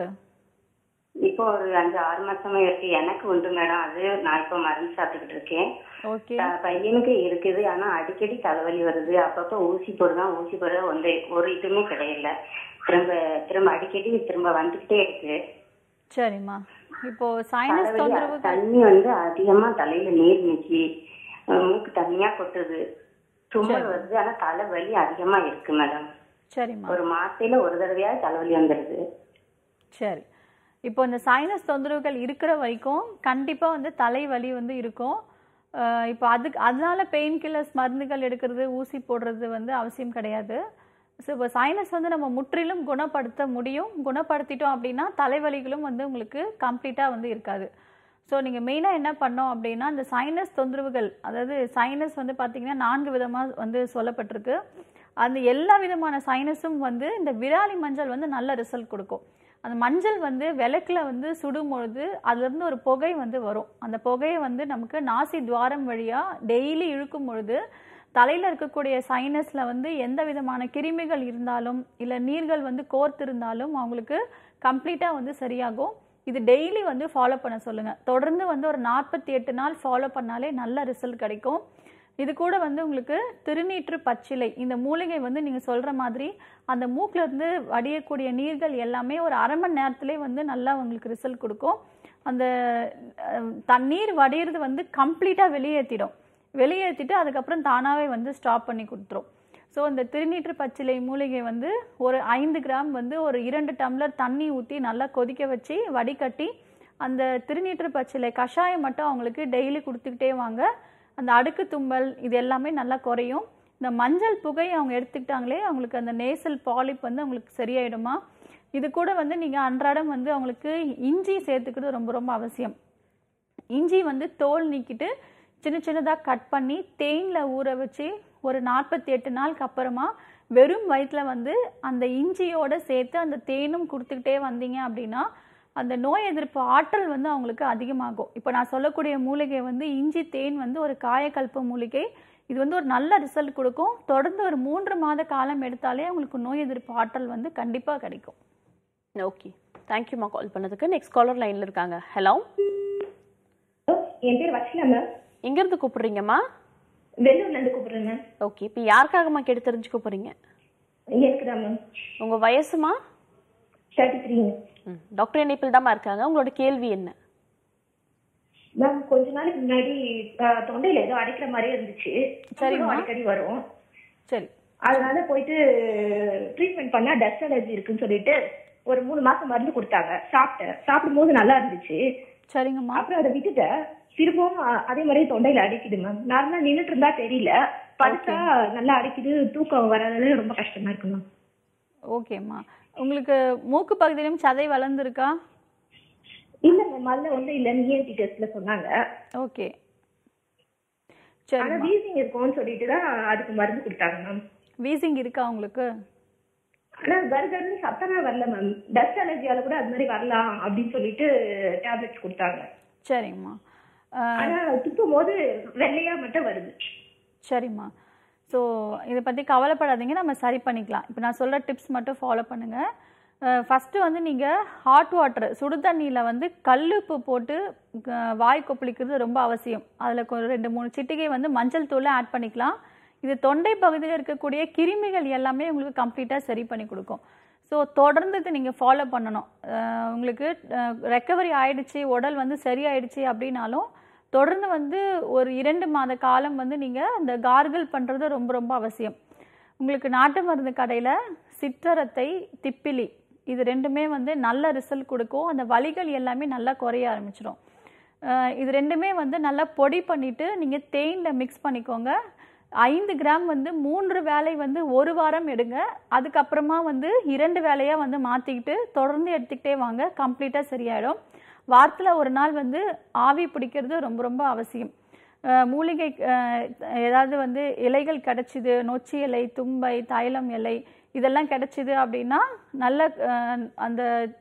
இப்போ ஒரு அஞ்சு ஆறு மாசமா இருக்கு எனக்கு உண்டு மேடம் அது நான் இப்போ மருந்து சாப்பிட்டுக்கிட்டு இருக்கேன் ஓகே அஹ் பையனுக்கு இருக்குது ஆனா அடிக்கடி தலைவலி வருது அப்பப்போ ஊசி போடுதான் ஊசி போட ஒன்று ஒரு இதுவுமே கிடையல திரும்ப திரும்ப அடிக்கடி திரும்ப வந்துகிட்டே இருக்கு சரிம்மா இப்போ சைனஸ் தலைவலி, தொந்தரவு தண்ணி வந்து அதிகமா தலையில நீர் நிக்கி அஹ் மூக்கு தண்ணியா கொட்டுது தும்மல் வருது ஆனா தலைவலி அதிகமா இருக்கு மேடம் சரிம்மா ஒரு மாசத்துல ஒரு தடவையாவது தலைவலி வந்துருது சரி இப்போ இந்த சைனஸ் தொந்தரவுகள் இருக்கிற வரைக்கும் கண்டிப்பாக வந்து தலைவலி வந்து இருக்கும் அஹ் இப்போ அதுக்கு அதனால பெயின் கில்லர்ஸ் மருந்துகள் எடுக்கிறது ஊசி போடுறது வந்து அவசியம் கிடையாது ஸோ இப்போ சைனஸ் வந்து நம்ம முற்றிலும் குணப்படுத்த முடியும் குணப்படுத்திட்டோம் அப்படின்னா தலைவலிகளும் வந்து உங்களுக்கு கம்ப்ளீட்டாக வந்து இருக்காது ஸோ நீங்கள் மெயினாக என்ன பண்ணோம் அப்படின்னா இந்த சைனஸ் தொந்தரவுகள் அதாவது சைனஸ் வந்து பார்த்தீங்கன்னா நான்கு விதமாக வந்து சொல்லப்பட்டிருக்கு அந்த எல்லா விதமான சைனஸும் வந்து இந்த விராலி மஞ்சள் வந்து நல்ல ரிசல்ட் கொடுக்கும் அந்த மஞ்சள் வந்து விளக்குல வந்து சுடும் பொழுது அதுலேருந்து ஒரு புகை வந்து வரும் அந்த புகையை வந்து நமக்கு நாசி துவாரம் வழியாக டெய்லி இழுக்கும் பொழுது தலையில் இருக்கக்கூடிய சைனஸில் வந்து எந்த விதமான கிருமிகள் இருந்தாலும் இல்லை நீர்கள் வந்து கோர்த்து இருந்தாலும் அவங்களுக்கு கம்ப்ளீட்டாக வந்து சரியாகும் இது டெய்லி வந்து ஃபாலோ பண்ண சொல்லுங்கள் தொடர்ந்து வந்து ஒரு நாற்பத்தி எட்டு நாள் ஃபாலோ பண்ணாலே நல்ல ரிசல்ட் கிடைக்கும் இது கூட வந்து உங்களுக்கு திருநீற்று பச்சிலை இந்த மூலிகை வந்து நீங்கள் சொல்கிற மாதிரி அந்த மூக்குல இருந்து வடியக்கூடிய நீர்கள் எல்லாமே ஒரு அரை மணி நேரத்திலே வந்து நல்லா உங்களுக்கு ரிசல்ட் கொடுக்கும் அந்த அஹ், தண்ணீர் வடியிறது வந்து கம்ப்ளீட்டாக வெளியேற்றிடும் வெளியேற்றிட்டு அதுக்கப்புறம் தானாகவே வந்து ஸ்டாப் பண்ணி கொடுத்துரும் ஸோ இந்த திருநீற்று பச்சிலை மூலிகை வந்து ஒரு ஐந்து கிராம் வந்து ஒரு இரண்டு டம்ளர் தண்ணி ஊற்றி நல்லா கொதிக்க வச்சு வடிகட்டி அந்த திருநீற்று பச்சிலை கஷாயம் மட்டும் அவங்களுக்கு டெய்லி கொடுத்துக்கிட்டே வாங்க அந்த அடுக்கு தும்பல் இது எல்லாமே நல்லா குறையும் இந்த மஞ்சள் புகை அவங்க எடுத்துக்கிட்டாங்களே அவங்களுக்கு அந்த நேசல் பாலிப் வந்து அவங்களுக்கு சரியாயிடுமா இது கூட வந்து நீங்கள் அன்றாடம் வந்து அவங்களுக்கு இஞ்சி சேர்த்துக்கிறது ரொம்ப ரொம்ப அவசியம் இஞ்சி வந்து தோல் நீக்கிட்டு சின்ன சின்னதாக கட் பண்ணி தேனில் ஊற வச்சு ஒரு நாற்பத்தி எட்டு நாளுக்கு அப்புறமா வெறும் வயிற்றில் வந்து அந்த இஞ்சியோட சேர்த்து அந்த தேனும் கொடுத்துக்கிட்டே வந்தீங்க அப்படின்னா அந்த நோய் எதிர்ப்பு ஆற்றல் வந்து அவங்களுக்கு அதிகமாகும் இப்போ நான் சொல்லக்கூடிய மூலிகை வந்து இஞ்சி தேன் வந்து ஒரு காயக்கல்ப மூலிகை இது வந்து ஒரு நல்ல ரிசல்ட் கொடுக்கும் தொடர்ந்து ஒரு மூன்று மாத காலம் எடுத்தாலே உங்களுக்கு நோய் எதிர்ப்பு ஆற்றல் வந்து கண்டிப்பாக கிடைக்கும் ஓகே தேங்க்யூம்மா கால் பண்ணதுக்கு நெக்ஸ்ட் காலர் லைன்ல இருக்காங்க ஹலோ என் பேர் வர்ஷினா மேம் எங்கேருந்து கூப்பிடுறீங்கம்மா வெள்ளூர்ல இருந்து கூப்பிடுறேன் மேம் ஓகே இப்போ யாருக்காகம்மா கேட்டு தெரிஞ்சுக்க போறீங்க எனக்கு தான் மேம் உங்க வயசுமா தேர்ட்டி த்ரீ ம் டாக்டர் இணைப்பில் தாம்மா இருக்காங்க உங்களோட கேள்வி என்ன மேம் கொஞ்ச நாளைக்கு முன்னாடி அஹ், தொண்டையில ஏதோ அடைக்கிற மாதிரியே இருந்துச்சு சரிம்மா. தும்மல் அடிக்கடி வரும் சரி அதனால போயிட்டு ட்ரீட்மெண்ட் பண்ணா டஸ்ட் அலர்ஜி இருக்குன்னு சொல்லிட்டு ஒரு மூணு மாசம் மருந்து கொடுத்தாங்க சாப்பிட்டேன் சாப்பிடும்போது நல்லா இருந்துச்சு சரிங்கம்மா அப்புறம் அதை விட்டுட்டேன் திரும்பவும் அ- அதே மாதிரி தொண்டையில அடிக்குது மேம் நார்மலா நின்னுட்டு இருந்தா தெரியல படுத்தா நல்லா அடிக்குது தூக்கம் வராதது ரொம்ப கஷ்டமா இருக்கு மேம் ஓகேம்மா உங்களுக்கு மூக்கு பகுதியிலும் சதை வளர்ந்துருக்கா இல்ல மேம் அதுல வந்து இல்ல இஎன்டி டெஸ்ட்ல சொன்னாங்க ஓகே ஆனா சரிம்மா வீசிங் இருக்கும்னு சொல்லிட்டு தான் அதுக்கு மருந்து கொடுத்தாங்க மேம் வீசிங் இருக்கா உங்களுக்கு ஆனா கர்கர்னு சத்தமே வரல மேம் டஸ்ட் அலர்ஜியால கூட அது மாதிரி வரலாம் அப்படின்னு சொல்லிட்டு டேப்லெட்ஸ் கொடுத்தாங்க சரிங்கம்மா அஹ், ஆனா துப்பும் போது வெள்ளையா மட்டும் வருது சரிம்மா ஸோ இதை பற்றி கவலைப்படாதீங்க நம்ம சரி பண்ணிக்கலாம் இப்போ நான் சொல்கிற டிப்ஸ் மட்டும் ஃபாலோ பண்ணுங்கள் ஃபஸ்ட்டு வந்து நீங்கள் ஹாட் வாட்டர் சுடு தண்ணியில் வந்து கல்லுப்பு போட்டு க- வாய் கொப்பளிக்கிறது ரொம்ப அவசியம் அதில் கொஞ்சம் ரெண்டு மூணு சிட்டிகை வந்து மஞ்சள் தூளை ஆட் பண்ணிக்கலாம் இது தொண்டை பகுதியில் இருக்கக்கூடிய கிருமிகள் எல்லாமே உங்களுக்கு கம்ப்ளீட்டாக சரி பண்ணி கொடுக்கும் ஸோ தொடர்ந்து இதை நீங்கள் ஃபாலோ பண்ணணும் அஹ் உங்களுக்கு ரெக்கவரி ஆயிடுச்சு உடல் வந்து சரியாயிடுச்சு அப்படின்னாலும் தொடர்ந்து வந்து ஒரு இரண்டு மாத காலம் வந்து நீங்கள் அந்த கார்கிள் பண்ணுறது ரொம்ப ரொம்ப அவசியம் உங்களுக்கு நாட்டு மருந்து கடையில் சிற்றரத்தை திப்பிலி இது ரெண்டுமே வந்து நல்ல ரிசல்ட் கொடுக்கும் அந்த வலிகள் எல்லாமே நல்லா குறைய ஆரம்பிச்சிடும் அஹ் இது ரெண்டுமே வந்து நல்லா பொடி பண்ணிவிட்டு நீங்கள் தேனில் மிக்ஸ் பண்ணிக்கோங்க ஐந்து கிராம் வந்து மூன்று வேளை வந்து ஒரு வாரம் எடுங்க அதுக்கப்புறமா வந்து இரண்டு வேளையாக வந்து மாற்றிக்கிட்டு தொடர்ந்து எடுத்துக்கிட்டே வாங்க கம்ப்ளீட்டாக சரியாயிடும் வாரத்தில் ஒரு நாள் வந்து ஆவி பிடிக்கிறது ரொம்ப ரொம்ப அவசியம் அஹ் மூலிகை அஹ் ஏதாவது வந்து இலைகள் கிடச்சிது நொச்சி இலை தும்பை தைலம் இலை இதெல்லாம் கிடச்சிது அப்படின்னா நல்ல அஹ், அந்த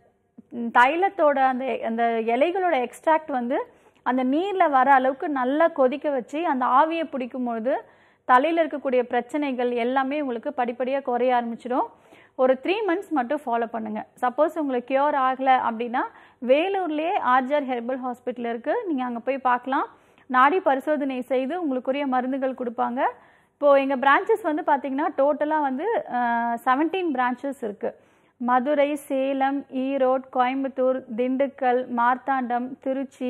ம், தைலத்தோட அந்த அந்த இலைகளோட எக்ஸ்ட்ராக்ட் வந்து அந்த நீரில் வர அளவுக்கு நல்லா கொதிக்க வச்சு அந்த ஆவியை பிடிக்கும்பொழுது தலையில் இருக்கக்கூடிய பிரச்சனைகள் எல்லாமே உங்களுக்கு படிப்படியாக குறைய ஆரம்பிச்சிடும் ஒரு த்ரீ மந்த்ஸ் மட்டும் ஃபாலோ பண்ணுங்கள் சப்போஸ் உங்களுக்கு கியூர் ஆகலை அப்படின்னா வேலூர்லேயே ஆர்ஜர் ஹெர்பல் ஹாஸ்பிட்டல் இருக்குது நீங்கள் அங்கே போய் பார்க்கலாம் நாடி பரிசோதனை செய்து உங்களுக்குரிய மருந்துகள் கொடுப்பாங்க இப்போது எங்கள் பிரான்ச்சஸ் வந்து பார்த்திங்கன்னா டோட்டலாக வந்து செவன்டீன் பிரான்ச்சஸ் இருக்குது மதுரை சேலம் ஈரோடு கோயம்புத்தூர் திண்டுக்கல் மார்த்தாண்டம் திருச்சி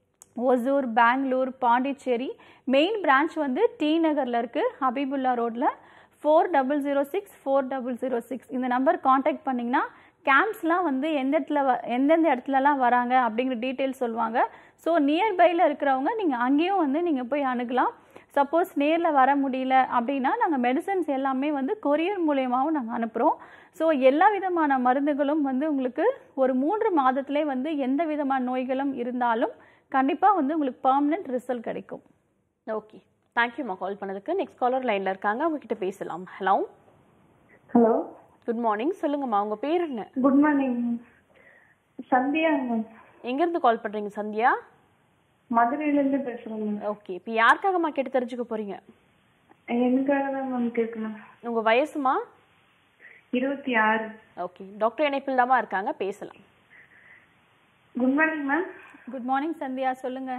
ஒசூர் பெங்களூர் பாண்டிச்சேரி மெயின் பிரான்ச் வந்து டி நகரில் இருக்குது ஹபீபுல்லா ரோட்டில் four double zero six four double zero six இந்த நம்பர் காண்டாக்ட் பண்ணிங்கன்னா கேம்ப்ஸ்லாம் வந்து எந்த இடத்துல வ எந்தெந்த இடத்துலலாம் வராங்க அப்படிங்கிற டீட்டெயில்ஸ் சொல்லுவாங்க ஸோ நியர்பையில் இருக்கிறவங்க நீங்கள் அங்கேயும் வந்து நீங்கள் போய் அணுகலாம் சப்போஸ் நேரில் வர முடியல அப்படின்னா நாங்கள் மெடிசன்ஸ் எல்லாமே வந்து கொரியர் மூலியமாகவும் நாங்கள் அனுப்புகிறோம் ஸோ எல்லா விதமான மருந்துகளும் வந்து உங்களுக்கு ஒரு மூன்று மாதத்திலே வந்து எந்த விதமான நோய்களும் இருந்தாலும் கண்டிப்பாக வந்து உங்களுக்கு பர்மனெண்ட் ரிசல்ட் கிடைக்கும் ஓகே தேங்க்யூம்மா கால் பண்ணதுக்கு நெக்ஸ்ட் காலர் லைன்ல இருக்காங்க அவங்க கிட்ட பேசலாம் ஹலோ ஹலோ குட் மார்னிங் சொல்லுங்கம்மா உங்க பேர் என்ன குட் மார்னிங் சந்தியா மேம் எங்க இருந்து கால் பண்றீங்க சந்தியா மதுரையில இருந்து பேசுறேன் மேம் ஓகே இப்போ யாருக்காகம்மா கேட்டு தெரிஞ்சுக்க போறீங்க எனக்காக தான் மேம் கேட்கணும் உங்க வயசுமா இருபத்தி ஆறு ஓகே டாக்டர் இணைப்பில் தாம்மா இருக்காங்க பேசலாம் good morning ma'am good morning Sandhya சொல்லுங்கள்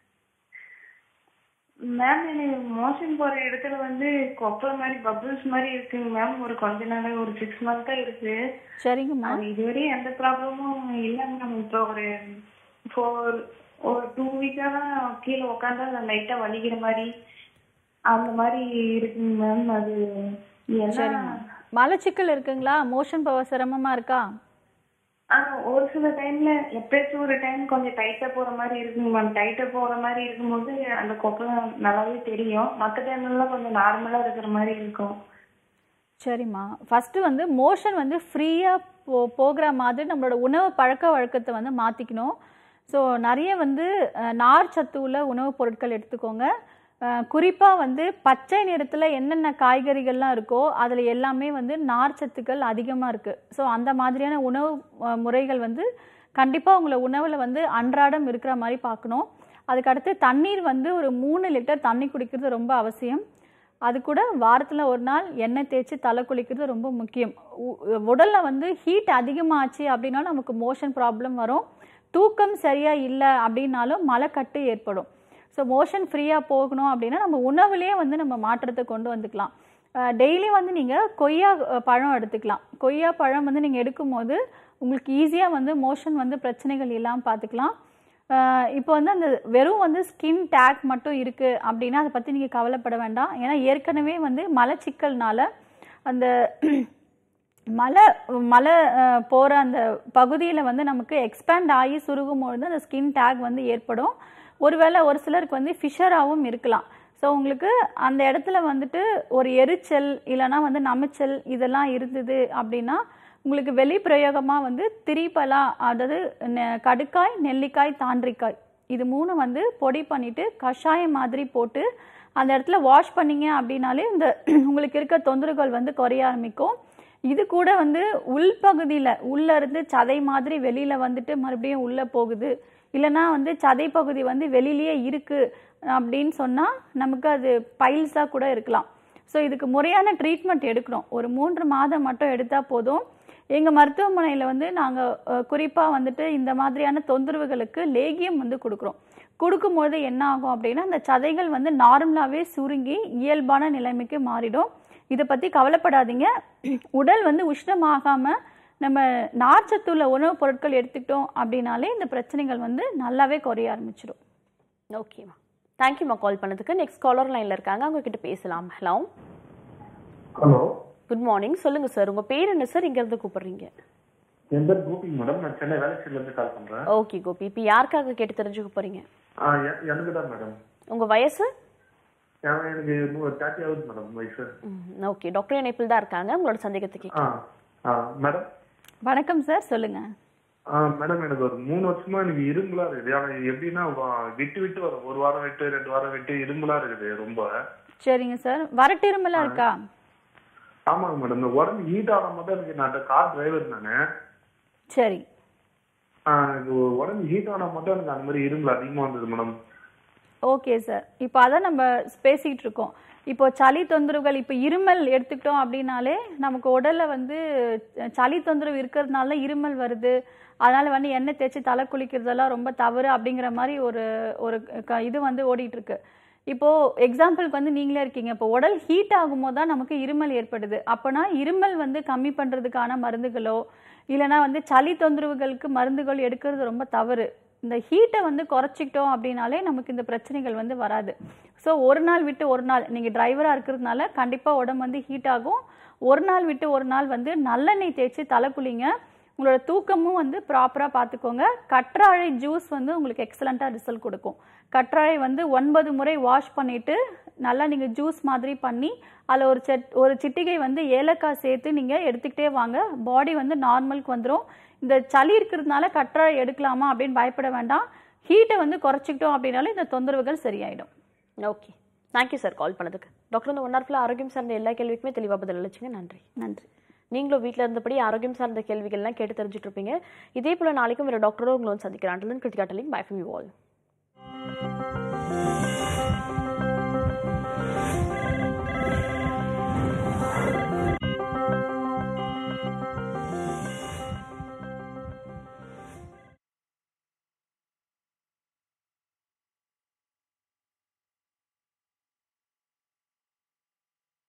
மேம் எனக்கு மோஷன் போற இடத்துல வந்து கொப்பள மாதிரி பபிள்ஸ் மாதிரி இருக்குங்க மேம் ஒரு கொஞ்ச நாள் ஒரு சிக்ஸ் மந்த்தா இருக்கு சரிங்கம்மா அது இதுவரையும் எந்த ப்ராப்ளமும் இல்லை மேம் இப்போ ஒரு ஃபோர் ஒரு டூ வீக்கா தான் கீழே உட்காந்தா லைட்டா வலிக்கிற மாதிரி அந்த மாதிரி இருக்குங்க மேம் அது என்ன சரிம்மா மலச்சிக்கல் இருக்குங்களா மோஷன் போக சிரமமாக இருக்கா ஆ ஒரு சில டைம்ல எப்பயாச்சும் ஒரு டைம் கொஞ்சம் டைட்டா போற மாதிரி இருக்குங்க மேம் டைட்டா போற மாதிரி இருக்கும்போது அந்த கொப்பளம் நல்லாவே தெரியும் மற்ற டைம்லாம் கொஞ்சம் நார்மலா இருக்கிற மாதிரி இருக்கும் சரிம்மா ஃபஸ்ட்டு வந்து மோஷன் வந்து ஃப்ரீயாக போ போகிற மாதிரி நம்மளோட உணவு பழக்க வழக்கத்தை வந்து மாற்றிக்கணும் ஸோ நிறைய வந்து அஹ், நார் சத்து உள்ள உணவுப் பொருட்கள் எடுத்துக்கோங்க குறிப்பாக வந்து பச்சை நிறத்தில் என்னென்ன காய்கறிகள்லாம் இருக்கோ அதில் எல்லாமே வந்து நார் சத்துக்கள் அதிகமாக இருக்குது ஸோ அந்த மாதிரியான உணவு அஹ், முறைகள் வந்து கண்டிப்பாக உங்களை உணவில் வந்து அன்றாடம் இருக்கிற மாதிரி பார்க்கணும் அதுக்கடுத்து தண்ணீர் வந்து ஒரு மூணு லிட்டர் தண்ணி குடிக்கிறது ரொம்ப அவசியம் அது கூட வாரத்தில் ஒரு நாள் எண்ணெய் தேய்ச்சி தலை குளிக்கிறது ரொம்ப முக்கியம் உடலில் வந்து ஹீட் அதிகமாச்சு அப்படின்னா நமக்கு மோஷன் ப்ராப்ளம் வரும் தூக்கம் சரியாக இல்லை அப்படின்னாலும் மலைக்கட்டு ஏற்படும் ஸோ மோஷன் ஃப்ரீயாக போகணும் அப்படின்னா நம்ம உணவுலேயே வந்து நம்ம மாற்றத்தை கொண்டு வந்துக்கலாம் டெய்லி வந்து நீங்கள் கொய்யா அஹ், பழம் எடுத்துக்கலாம் கொய்யா பழம் வந்து நீங்கள் எடுக்கும்போது உங்களுக்கு ஈஸியாக வந்து மோஷன் வந்து பிரச்சனைகள் இல்லாமல் பார்த்துக்கலாம் ஆஹ் இப்போ வந்து அந்த வெறும் வந்து ஸ்கின் டேக் மட்டும் இருக்குது அப்படின்னா அதை பற்றி நீங்கள் கவலைப்பட வேண்டாம் ஏன்னா ஏற்கனவே வந்து மலச்சிக்கல்னால அந்த மலை மலை போகிற அந்த பகுதியில் வந்து நமக்கு எக்ஸ்பேண்ட் ஆகி சுருகும் பொழுது அந்த ஸ்கின் டேக் வந்து ஏற்படும் ஒருவேளை ஒரு சிலருக்கு வந்து ஃபிஷராகவும் இருக்கலாம் ஸோ உங்களுக்கு அந்த இடத்துல வந்துட்டு ஒரு எரிச்சல் இல்லைன்னா வந்து நமைச்சல் இதெல்லாம் இருந்தது அப்படின்னா உங்களுக்கு வெளிப்பிரயோகமாக வந்து திரிபலா அதாவது நெ- கடுக்காய் நெல்லிக்காய் தாண்டிக்காய் இது மூணு வந்து பொடி பண்ணிட்டு கஷாயம் மாதிரி போட்டு அந்த இடத்துல வாஷ் பண்ணீங்க அப்படின்னாலே இந்த உங்களுக்கு இருக்க தொந்தரவுகள் வந்து குறைய ஆரம்பிக்கும் இது கூட வந்து உள்பகுதியில் உள்ள இருந்து சதை மாதிரி வெளியில வந்துட்டு மறுபடியும் உள்ள போகுது இல்லைன்னா வந்து சதை பகுதி வந்து வெளியிலேயே இருக்கு அப்படின்னு சொன்னா நமக்கு அது பைல்ஸாக கூட இருக்கலாம் ஸோ இதுக்கு முறையான ட்ரீட்மெண்ட் எடுக்கணும் ஒரு மூன்று மாதம் மட்டும் எடுத்தால் போதும் எங்கள் மருத்துவமனையில் வந்து நாங்கள் குறிப்பாக வந்துட்டு இந்த மாதிரியான தொந்தரவுகளுக்கு லேகியம் வந்து கொடுக்குறோம் கொடுக்கும்போது என்ன ஆகும் அப்படின்னா அந்த சதைகள் வந்து நார்மலாகவே சுருங்கி இயல்பான நிலைமைக்கு மாறிடும் இதை பற்றி கவலைப்படாதீங்க உடல் வந்து உஷ்ணமாகாமல் நம்ம நார்ச்சத்துள்ள உணவுப் பொருட்கள் எடுத்துக்கிட்டோம் அப்படின்னாலே இந்த பிரச்சனைகள் வந்து நல்லாவே குறைய ஆரம்பிச்சிடும் ஓகேம்மா தேங்க்யூம்மா கால் பண்ணதுக்கு நெக்ஸ்ட் காலர் லைன்ல இருக்காங்க அவங்க கிட்ட பேசலாம் ஹலோ ஹலோ குட் மார்னிங் சொல்லுங்க சார் உங்க பேர் என்ன சார் இங்க இருந்து கூப்பிடுறீங்க என் பேர் கோபி மேடம் நான் சென்னை வேலைச்சேரில இருந்து கால் பண்றேன் ஓகே கோபி இப்போ யாருக்காக கேட்டு தெரிஞ்சுக்க போறீங்க ஆ, எ- எனக்கு தான் மேடம் உங்க வயசு ஏன் எனக்கு தேர்ட்டி ஆகுது மேடம் வயசு ஓகே டாக்டர் இணைப்பில் தான் இருக்காங்க உங்களோட சந்தேகத்தை ஆ கேட்க ஆ மேடம் வணக்கம் சார் சொல்லுங்க ஆ மேடம் எனக்கு ஒரு மூணு வருஷமா எனக்கு இரும்பலா இருக்குது ஆனா எப்படின்னா வா- விட்டு விட்டு வரும் ஒரு வாரம் விட்டு ரெண்டு வாரம் விட்டு இரும்பலா இருக்குது ரொம்ப சரிங்க சார் வரட்டு இருமலாம் இருக்கா ஆமாங்க மேடம் இந்த உடம்பு ஹீட் ஆன மட்டும் எனக்கு நான் கார் டிரைவர் நானு சரி ஆ, எனக்கு உடம்பு ஹீட் ஆன மட்டும் எனக்கு அந்த மாதிரி இரும்பல் அதிகமா வந்தது மேடம் ஓகே சார் இப்போ அதான் நம்ம பேசிக்கிட்டு இருக்கோம் இப்போ சளி தொந்தரவுகள் இப்போ இருமல் எடுத்துக்கிட்டோம் அப்படின்னாலே நமக்கு உடல்ல வந்து அஹ், சளி தொந்தரவு இருக்கிறதுனால இருமல் வருது அதனால வந்து எண்ணெய் தேய்ச்சி தலை குளிக்கிறதெல்லாம் ரொம்ப தவறு அப்படிங்கிற மாதிரி ஒரு ஒரு க- இது வந்து ஓடிட்டு இருக்கு இப்போ எக்ஸாம்பிளுக்கு வந்து நீங்களே இருக்கீங்க இப்போ உடல் ஹீட் ஆகும்போது தான் நமக்கு இருமல் ஏற்படுது அப்போனா இருமல் வந்து கம்மி பண்ணுறதுக்கான மருந்துகளோ இல்லைன்னா வந்து சளி தொந்தரவுகளுக்கு மருந்துகள் எடுக்கிறது ரொம்ப தவறு இந்த ஹீட்டை வந்து குறைச்சிக்கிட்டோம் அப்படின்னாலே நமக்கு இந்த பிரச்சனைகள் வந்து வராது ஸோ ஒரு நாள் விட்டு ஒரு நாள் நீங்கள் டிரைவராக இருக்கிறதுனால கண்டிப்பாக உடம்பு வந்து ஹீட் ஆகும் ஒரு நாள் விட்டு ஒரு நாள் வந்து நல்லெண்ணெய் தேய்ச்சி தலை குளிங்க உங்களோட தூக்கமும் வந்து ப்ராப்பராக பார்த்துக்கோங்க கற்றாழை ஜூஸ் வந்து உங்களுக்கு எக்ஸலண்ட்டாக ரிசல்ட் கொடுக்கும் கற்றாழை வந்து ஒன்பது முறை வாஷ் பண்ணிவிட்டு நல்லா நீங்கள் ஜூஸ் மாதிரி பண்ணி அதில் ஒரு செட் ஒரு சிட்டிகை வந்து ஏலக்காய் சேர்த்து நீங்கள் எடுத்துக்கிட்டே வாங்க பாடி வந்து நார்மலுக்கு வந்துடும் இந்த சளி இருக்கிறதுனால கற்றாழை எடுக்கலாமா அப்படின்னு பயப்பட வேண்டாம் ஹீட்டை வந்து குறைச்சிக்கிட்டோம் அப்படின்னாலே இந்த தொந்தரவுகள் சரியாயிடும் ஓகே தேங்க்யூ சார் கால் பண்ணதுக்கு டாக்டர் இந்த ஒன் ஹவர்ல ஆரோக்கியம் சார்ந்த எல்லா கேள்விக்குமே தெளிவாக பதில் அளிச்சிங்க நன்றி நன்றி நீங்களும் வீட்டில் இருந்தபடி ஆரோக்கியம் சார்ந்த கேள்விகள்லாம் கேட்டு தெரிஞ்சுட்டு இருப்பீங்க இதே போல நாளைக்கும் வேறு டாக்டரோ உங்களை வந்து சந்திக்கிறான் Krithika telling bye from you all